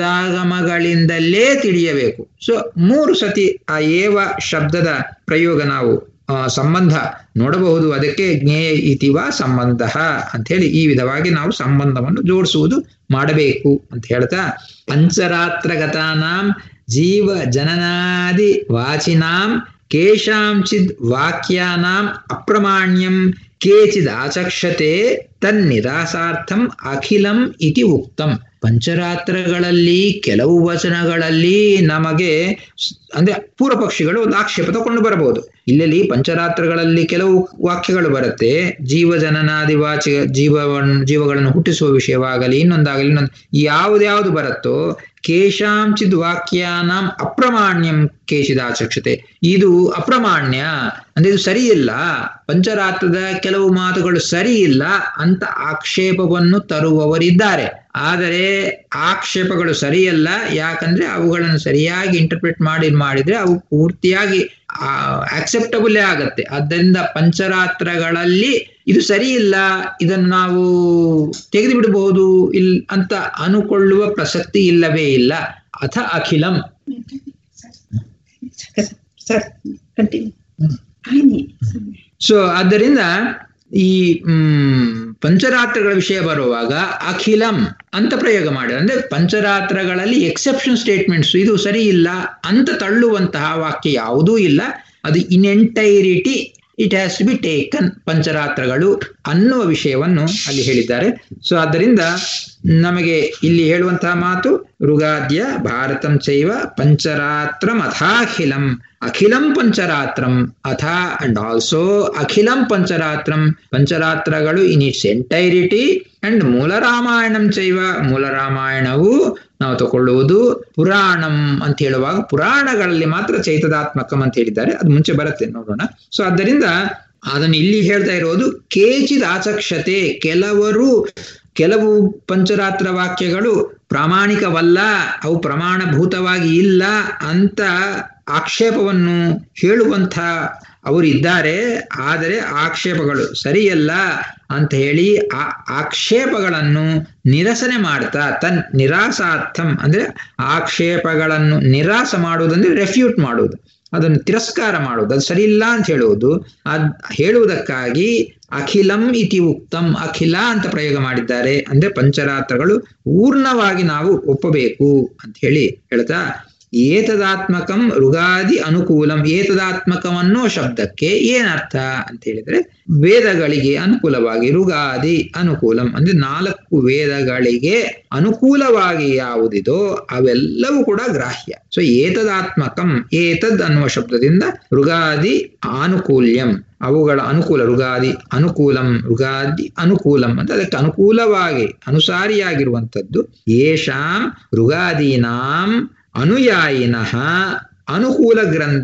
ಸದಾಗಮಗಳಿಂದಲೇ ತಿಳಿಯಬೇಕು ಸೊ ಮೂರು ಸತಿ ಆ ಏವ ಶಬ್ದದ ಪ್ರಯೋಗ ನಾವು ಸಂಬಂಧ ನೋಡಬಹುದು ಅದಕ್ಕೆ ಜ್ಞೇಯ ಇತಿವ ಸಂಬಂಧ ಅಂತ ಹೇಳಿ ಈ ವಿಧವಾಗಿ ನಾವು ಸಂಬಂಧವನ್ನು ಜೋಡಿಸುವುದು ಮಾಡಬೇಕು ಅಂತ ಹೇಳ್ತಾ ಪಂಚರಾತ್ರಗತಾನಾಂ ಜೀವ ಜನನಾದಿ ವಾಚಿನಾಂ ಕೇಶಾಂಚಿದ್ ವಾಕ್ಯಾನಾಂ ಅಪ್ರಮಾಣ್ಯಂ ಕೇಚಿದ್ ಆಚಕ್ಷತೆ ತನ್ನಿರಾಸಾರ್ಥಂ ಅಖಿಲಂ ಇತಿ ಉಕ್ತಂ ಪಂಚರಾತ್ರಗಳಲ್ಲಿ ಕೆಲವು ವಚನಗಳಲ್ಲಿ ನಮಗೆ ಅಂದ್ರೆ ಪೂರ್ವ ಪಕ್ಷಿಗಳು ಒಂದು ಆಕ್ಷೇಪ ತಗೊಂಡು ಬರಬಹುದು ಇಲ್ಲಲ್ಲಿ ಪಂಚರಾತ್ರಗಳಲ್ಲಿ ಕೆಲವು ವಾಕ್ಯಗಳು ಬರುತ್ತೆ ಜೀವ ಜನನಾದಿ ವಾಚ ಜೀವವನ್ನು ಜೀವಗಳನ್ನು ಹುಟ್ಟಿಸುವ ವಿಷಯವಾಗಲಿ ಇನ್ನೊಂದಾಗಲಿ ಇನ್ನೊಂದು ಯಾವ್ದ್ಯಾವ್ದು ಬರುತ್ತೋ ಕೇಶಾಂಚಿದ್ ವಾಕ್ಯಾನಾಂ ಅಪ್ರಮಾಣ್ಯಂ ಕೇಶಿದಾಚಕ್ಷತೆ ಇದು ಅಪ್ರಮಾಣ್ಯ ಅಂದ್ರೆ ಇದು ಸರಿಯಿಲ್ಲ ಪಂಚರಾತ್ರದ ಕೆಲವು ಮಾತುಗಳು ಸರಿ ಇಲ್ಲ ಅಂತ ಆಕ್ಷೇಪವನ್ನು ತರುವವರಿದ್ದಾರೆ ಆದರೆ ಆಕ್ಷೇಪಗಳು ಸರಿಯಲ್ಲ ಯಾಕಂದ್ರೆ ಅವುಗಳನ್ನು ಸರಿಯಾಗಿ ಇಂಟರ್ಪ್ರಿಟ್ ಮಾಡಿ ಮಾಡಿದ್ರೆ ಅವು ಪೂರ್ತಿಯಾಗಿ ಆಕ್ಸೆಪ್ಟಬಲೇ ಆಗತ್ತೆ ಆದ್ದರಿಂದ ಪಂಚರಾತ್ರಗಳಲ್ಲಿ ಇದು ಸರಿ ಇಲ್ಲ ಇದನ್ನು ನಾವು ತೆಗೆದು ಬಿಡಬಹುದು ಇಲ್ ಅಂತ ಅನುಕೊಳ್ಳುವ ಪ್ರಸಕ್ತಿ ಇಲ್ಲವೇ ಇಲ್ಲ ಅಥ ಅಖಿಲಂ ಸರ್ ಕಂಟಿನ್ಯೂ ಸೊ ಆದ್ದರಿಂದ ಈ ಹ್ಮ್ ಪಂಚರಾತ್ರಗಳ ವಿಷಯ ಬರುವಾಗ ಅಖಿಲಂ ಅಂತ ಪ್ರಯೋಗ ಮಾಡಿ ಅಂದ್ರೆ ಪಂಚರಾತ್ರಗಳಲ್ಲಿ ಎಕ್ಸೆಪ್ಷನ್ ಸ್ಟೇಟ್ಮೆಂಟ್ಸ್ ಇದು ಸರಿ ಇಲ್ಲ ಅಂತ ತಳ್ಳುವಂತಹ ವಾಕ್ಯ ಯಾವುದೂ ಇಲ್ಲ ಅದು in entirety it has to be taken ಪಂಚರಾತ್ರಗಳು ಅನ್ನುವ ವಿಷಯವನ್ನು ಅಲ್ಲಿ ಹೇಳಿದ್ದಾರೆ ಸೊ ಆದ್ದರಿಂದ ನಮಗೆ ಇಲ್ಲಿ ಹೇಳುವಂತಹ ಮಾತು ಋಗಾದ್ಯ ಭಾರತಂ ಚೈವ ಪಂಚರಾತ್ರಂ ಅಥಾಖಿಲಂ ಅಖಿಲಂ ಪಂಚರಾತ್ರಂ ಅಥ ಅಂಡ್ ಆಲ್ಸೋ ಅಖಿಲಂ ಪಂಚರಾತ್ರಂ ಪಂಚರಾತ್ರಗಳು ಇನ್ ಇಟ್ಸ್ ಎಂಟೈರಿಟಿ ಅಂಡ್ ಮೂಲ ರಾಮಾಯಣಂ ಚೈವ ಮೂಲ ರಾಮಾಯಣವು ನಾವು ತಗೊಳ್ಳುವುದು ಪುರಾಣಂ ಅಂತ ಹೇಳುವಾಗ ಪುರಾಣಗಳಲ್ಲಿ ಮಾತ್ರ ಚೈತದಾತ್ಮಕಂ ಅಂತ ಹೇಳಿದ್ದಾರೆ ಅದು ಮುಂಚೆ ಬರುತ್ತೆ ನೋಡೋಣ ಸೊ ಆದ್ದರಿಂದ ಅದನ್ನು ಇಲ್ಲಿ ಹೇಳ್ತಾ ಇರೋದು ಕೇಚಿದ ಆಚಕ್ಷತೆ ಕೆಲವರು ಕೆಲವು ಪಂಚರಾತ್ರ ವಾಕ್ಯಗಳು ಪ್ರಾಮಾಣಿಕವಲ್ಲ ಅವು ಪ್ರಮಾಣಭೂತವಾಗಿ ಇಲ್ಲ ಅಂತ ಆಕ್ಷೇಪವನ್ನು ಹೇಳುವಂಥ ಅವರಿದ್ದಾರೆ ಆದರೆ ಆಕ್ಷೇಪಗಳು ಸರಿಯಲ್ಲ ಅಂತ ಹೇಳಿ ಆ ಆಕ್ಷೇಪಗಳನ್ನು ನಿರಸನೆ ಮಾಡ್ತಾ ತನ್ ನಿರಾಸಾರ್ಥಂ ಅಂದ್ರೆ ಆಕ್ಷೇಪಗಳನ್ನು ನಿರಾಸ ಮಾಡುವುದಂದ್ರೆ ರೆಫ್ಯೂಟ್ ಮಾಡುವುದು ಅದನ್ನು ತಿರಸ್ಕಾರ ಮಾಡುವುದು ಅದು ಸರಿ ಇಲ್ಲ ಅಂತ ಹೇಳುವುದು ಅದ್ ಹೇಳುವುದಕ್ಕಾಗಿ ಅಖಿಲಂ ಇತಿ ಉಕ್ತಂ ಅಖಿಲ ಅಂತ ಪ್ರಯೋಗ ಮಾಡಿದ್ದಾರೆ ಅಂದ್ರೆ ಪಂಚರಾತ್ರಗಳು ಪೂರ್ಣವಾಗಿ ನಾವು ಒಪ್ಪಬೇಕು ಅಂತ ಹೇಳಿ ಹೇಳ್ತಾ ಏತದಾತ್ಮಕಂ ಋಗಾದಿ ಅನುಕೂಲಂ ಏತದಾತ್ಮಕಂ ಅನ್ನೋ ಶಬ್ದಕ್ಕೆ ಏನರ್ಥ ಅಂತ ಹೇಳಿದ್ರೆ ವೇದಗಳಿಗೆ ಅನುಕೂಲವಾಗಿ ಋಗಾದಿ ಅನುಕೂಲಂ ಅಂದ್ರೆ ನಾಲ್ಕು ವೇದಗಳಿಗೆ ಅನುಕೂಲವಾಗಿ ಯಾವುದಿದೋ ಅವೆಲ್ಲವೂ ಕೂಡ ಗ್ರಾಹ್ಯ ಸೊ ಏತದಾತ್ಮಕಂ ಏತದ್ ಅನ್ನುವ ಶಬ್ದದಿಂದ ಋಗಾದಿ ಆನುಕೂಲ್ಯಂ ಅವುಗಳ ಅನುಕೂಲ ಋಗಾದಿ ಅನುಕೂಲಂ ಋಗಾದಿ ಅನುಕೂಲಂ ಅಂತ ಅದಕ್ಕೆ ಅನುಕೂಲವಾಗಿ ಅನುಸಾರಿಯಾಗಿರುವಂಥದ್ದು ಯೇಷಾಂ ಋಗಾದೀನಾಂ ಅನುಯಾಯಿನಃ ಅನುಕೂಲ ಗ್ರಂಥ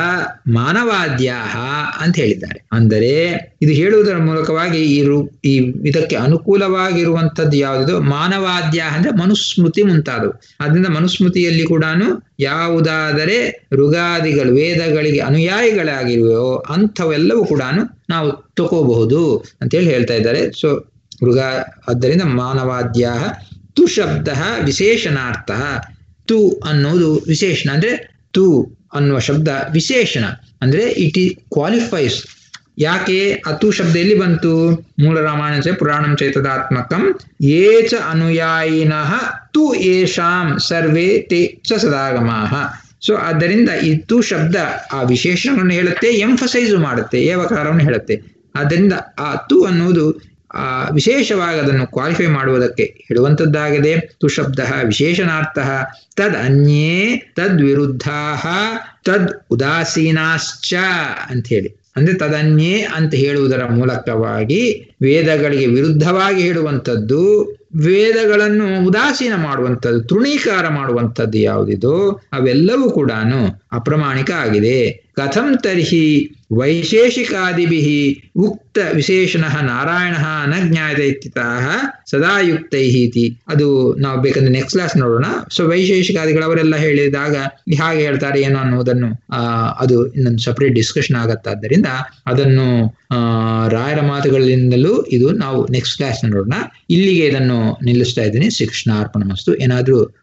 ಮಾನವಾದ್ಯ ಅಂತ ಹೇಳಿದ್ದಾರೆ ಅಂದರೆ ಇದು ಹೇಳುವುದರ ಮೂಲಕವಾಗಿ ಈ ರು ಈ ಇದಕ್ಕೆ ಅನುಕೂಲವಾಗಿರುವಂಥದ್ದು ಯಾವುದಿದು ಮಾನವಾದ್ಯ ಅಂದ್ರೆ ಮನುಸ್ಮೃತಿ ಮುಂತಾದವು ಅದರಿಂದ ಮನುಸ್ಮೃತಿಯಲ್ಲಿ ಕೂಡ ಯಾವುದಾದರೆ ಋಗಾದಿಗಳು ವೇದಗಳಿಗೆ ಅನುಯಾಯಿಗಳಾಗಿರುವೋ ಅಂಥವೆಲ್ಲವೂ ಕೂಡ ನಾವು ತಗೋಬಹುದು ಅಂತೇಳಿ ಹೇಳ್ತಾ ಇದ್ದಾರೆ ಸೊ ಮೃಗ ಆದ್ದರಿಂದ ಮಾನವಾದ್ಯ ತು ಶಬ್ದ ವಿಶೇಷಣಾರ್ಥ ತು ಅನ್ನೋದು ವಿಶೇಷಣ ಅಂದ್ರೆ ತು ಅನ್ನುವ ಶಬ್ದ ವಿಶೇಷಣ ಅಂದ್ರೆ ಇಟ್ ಈ ಕ್ವಾಲಿಫೈಸ್ ಯಾಕೆ ಅತು ಶಬ್ದ ಎಲ್ಲಿ ಬಂತು ಮೂಲ ರಾಮಾಯಣ ಪುರಾಣಂ ಚೈತದಾತ್ಮಕಂ ಏಚ ಅನುಯಾಯಿನಃ ತು ಏಷಾಂ ಸರ್ವೇ ತೇ ಚ ಸದಾಗಮಾಹ ಸೊ ಆದ್ದರಿಂದ ಈ ತು ಶಬ್ದ ಆ ವಿಶೇಷಣಗಳನ್ನು ಹೇಳುತ್ತೆ ಎಂಫಸೈಸ್ ಮಾಡುತ್ತೆ ಏವಕಾರವನ್ನು ಹೇಳುತ್ತೆ ಆದ್ದರಿಂದ ಆ ತು ಅನ್ನುವುದು ಆ ವಿಶೇಷವಾಗಿ ಅದನ್ನು ಕ್ವಾಲಿಫೈ ಮಾಡುವುದಕ್ಕೆ ಹೇಳುವಂಥದ್ದಾಗಿದೆ ತು ಶಬ್ದ ವಿಶೇಷಣಾರ್ಥ ತದ್ ಅನ್ಯೇ ತದ್ ವಿರುದ್ಧಾ ತದ್ ಉದಾಸೀನಾಶ್ಚ ಅಂತ ಹೇಳಿ ಅಂದ್ರೆ ತದನ್ಯೇ ಅಂತ ಹೇಳುವುದರ ಮೂಲಕವಾಗಿ ವೇದಗಳಿಗೆ ವಿರುದ್ಧವಾಗಿ ಹೇಳುವಂಥದ್ದು ವೇದಗಳನ್ನು ಉದಾಸೀನ ಮಾಡುವಂಥದ್ದು ತೃಣೀಕಾರ ಮಾಡುವಂಥದ್ದು ಯಾವುದಿದೋ ಅವೆಲ್ಲವೂ ಕೂಡ ಅಪ್ರಮಾಣಿಕ ಆಗಿದೆ ಕಥಂ ತರ್ಹಿ ವೈಶೇಷಿಕಾದಿಭಿ ಉಕ್ತ ವಿಶೇಷಣ ನಾರಾಯಣ ನ ಜ್ಞಾಯತೆ ಇತ್ಯತಃ ಸದಾ ಯುಕ್ತೈ ಇತಿ ಅದು ನಾವು ಬೇಕಂದ್ರೆ ನೆಕ್ಸ್ಟ್ ಕ್ಲಾಸ್ ನೋಡೋಣ ಸೊ ವೈಶೇಷಿಕಾದಿಗಳು ಅವರೆಲ್ಲ ಹೇಳಿದಾಗ ಹಾಗೆ ಹೇಳ್ತಾರೆ ಏನೋ ಅನ್ನೋದನ್ನು ಆ ಅದು ಇನ್ನೊಂದು ಸಪರೇಟ್ ಡಿಸ್ಕಷನ್ ಆಗತ್ತಾದ್ದರಿಂದ ಅದನ್ನು ಆ ರಾಯರ ಮಾತುಗಳಿಂದಲೂ ಇದು ನಾವು ನೆಕ್ಸ್ಟ್ ಕ್ಲಾಸ್ ನೋಡೋಣ ಇಲ್ಲಿಗೆ ಇದನ್ನು ನಿಲ್ಲಿಸ್ತಾ ಇದ್ದೀನಿ ಶ್ರೀಕೃಷ್ಣ ಅರ್ಪಣ ಮಸ್ತು ಏನಾದ್ರೂ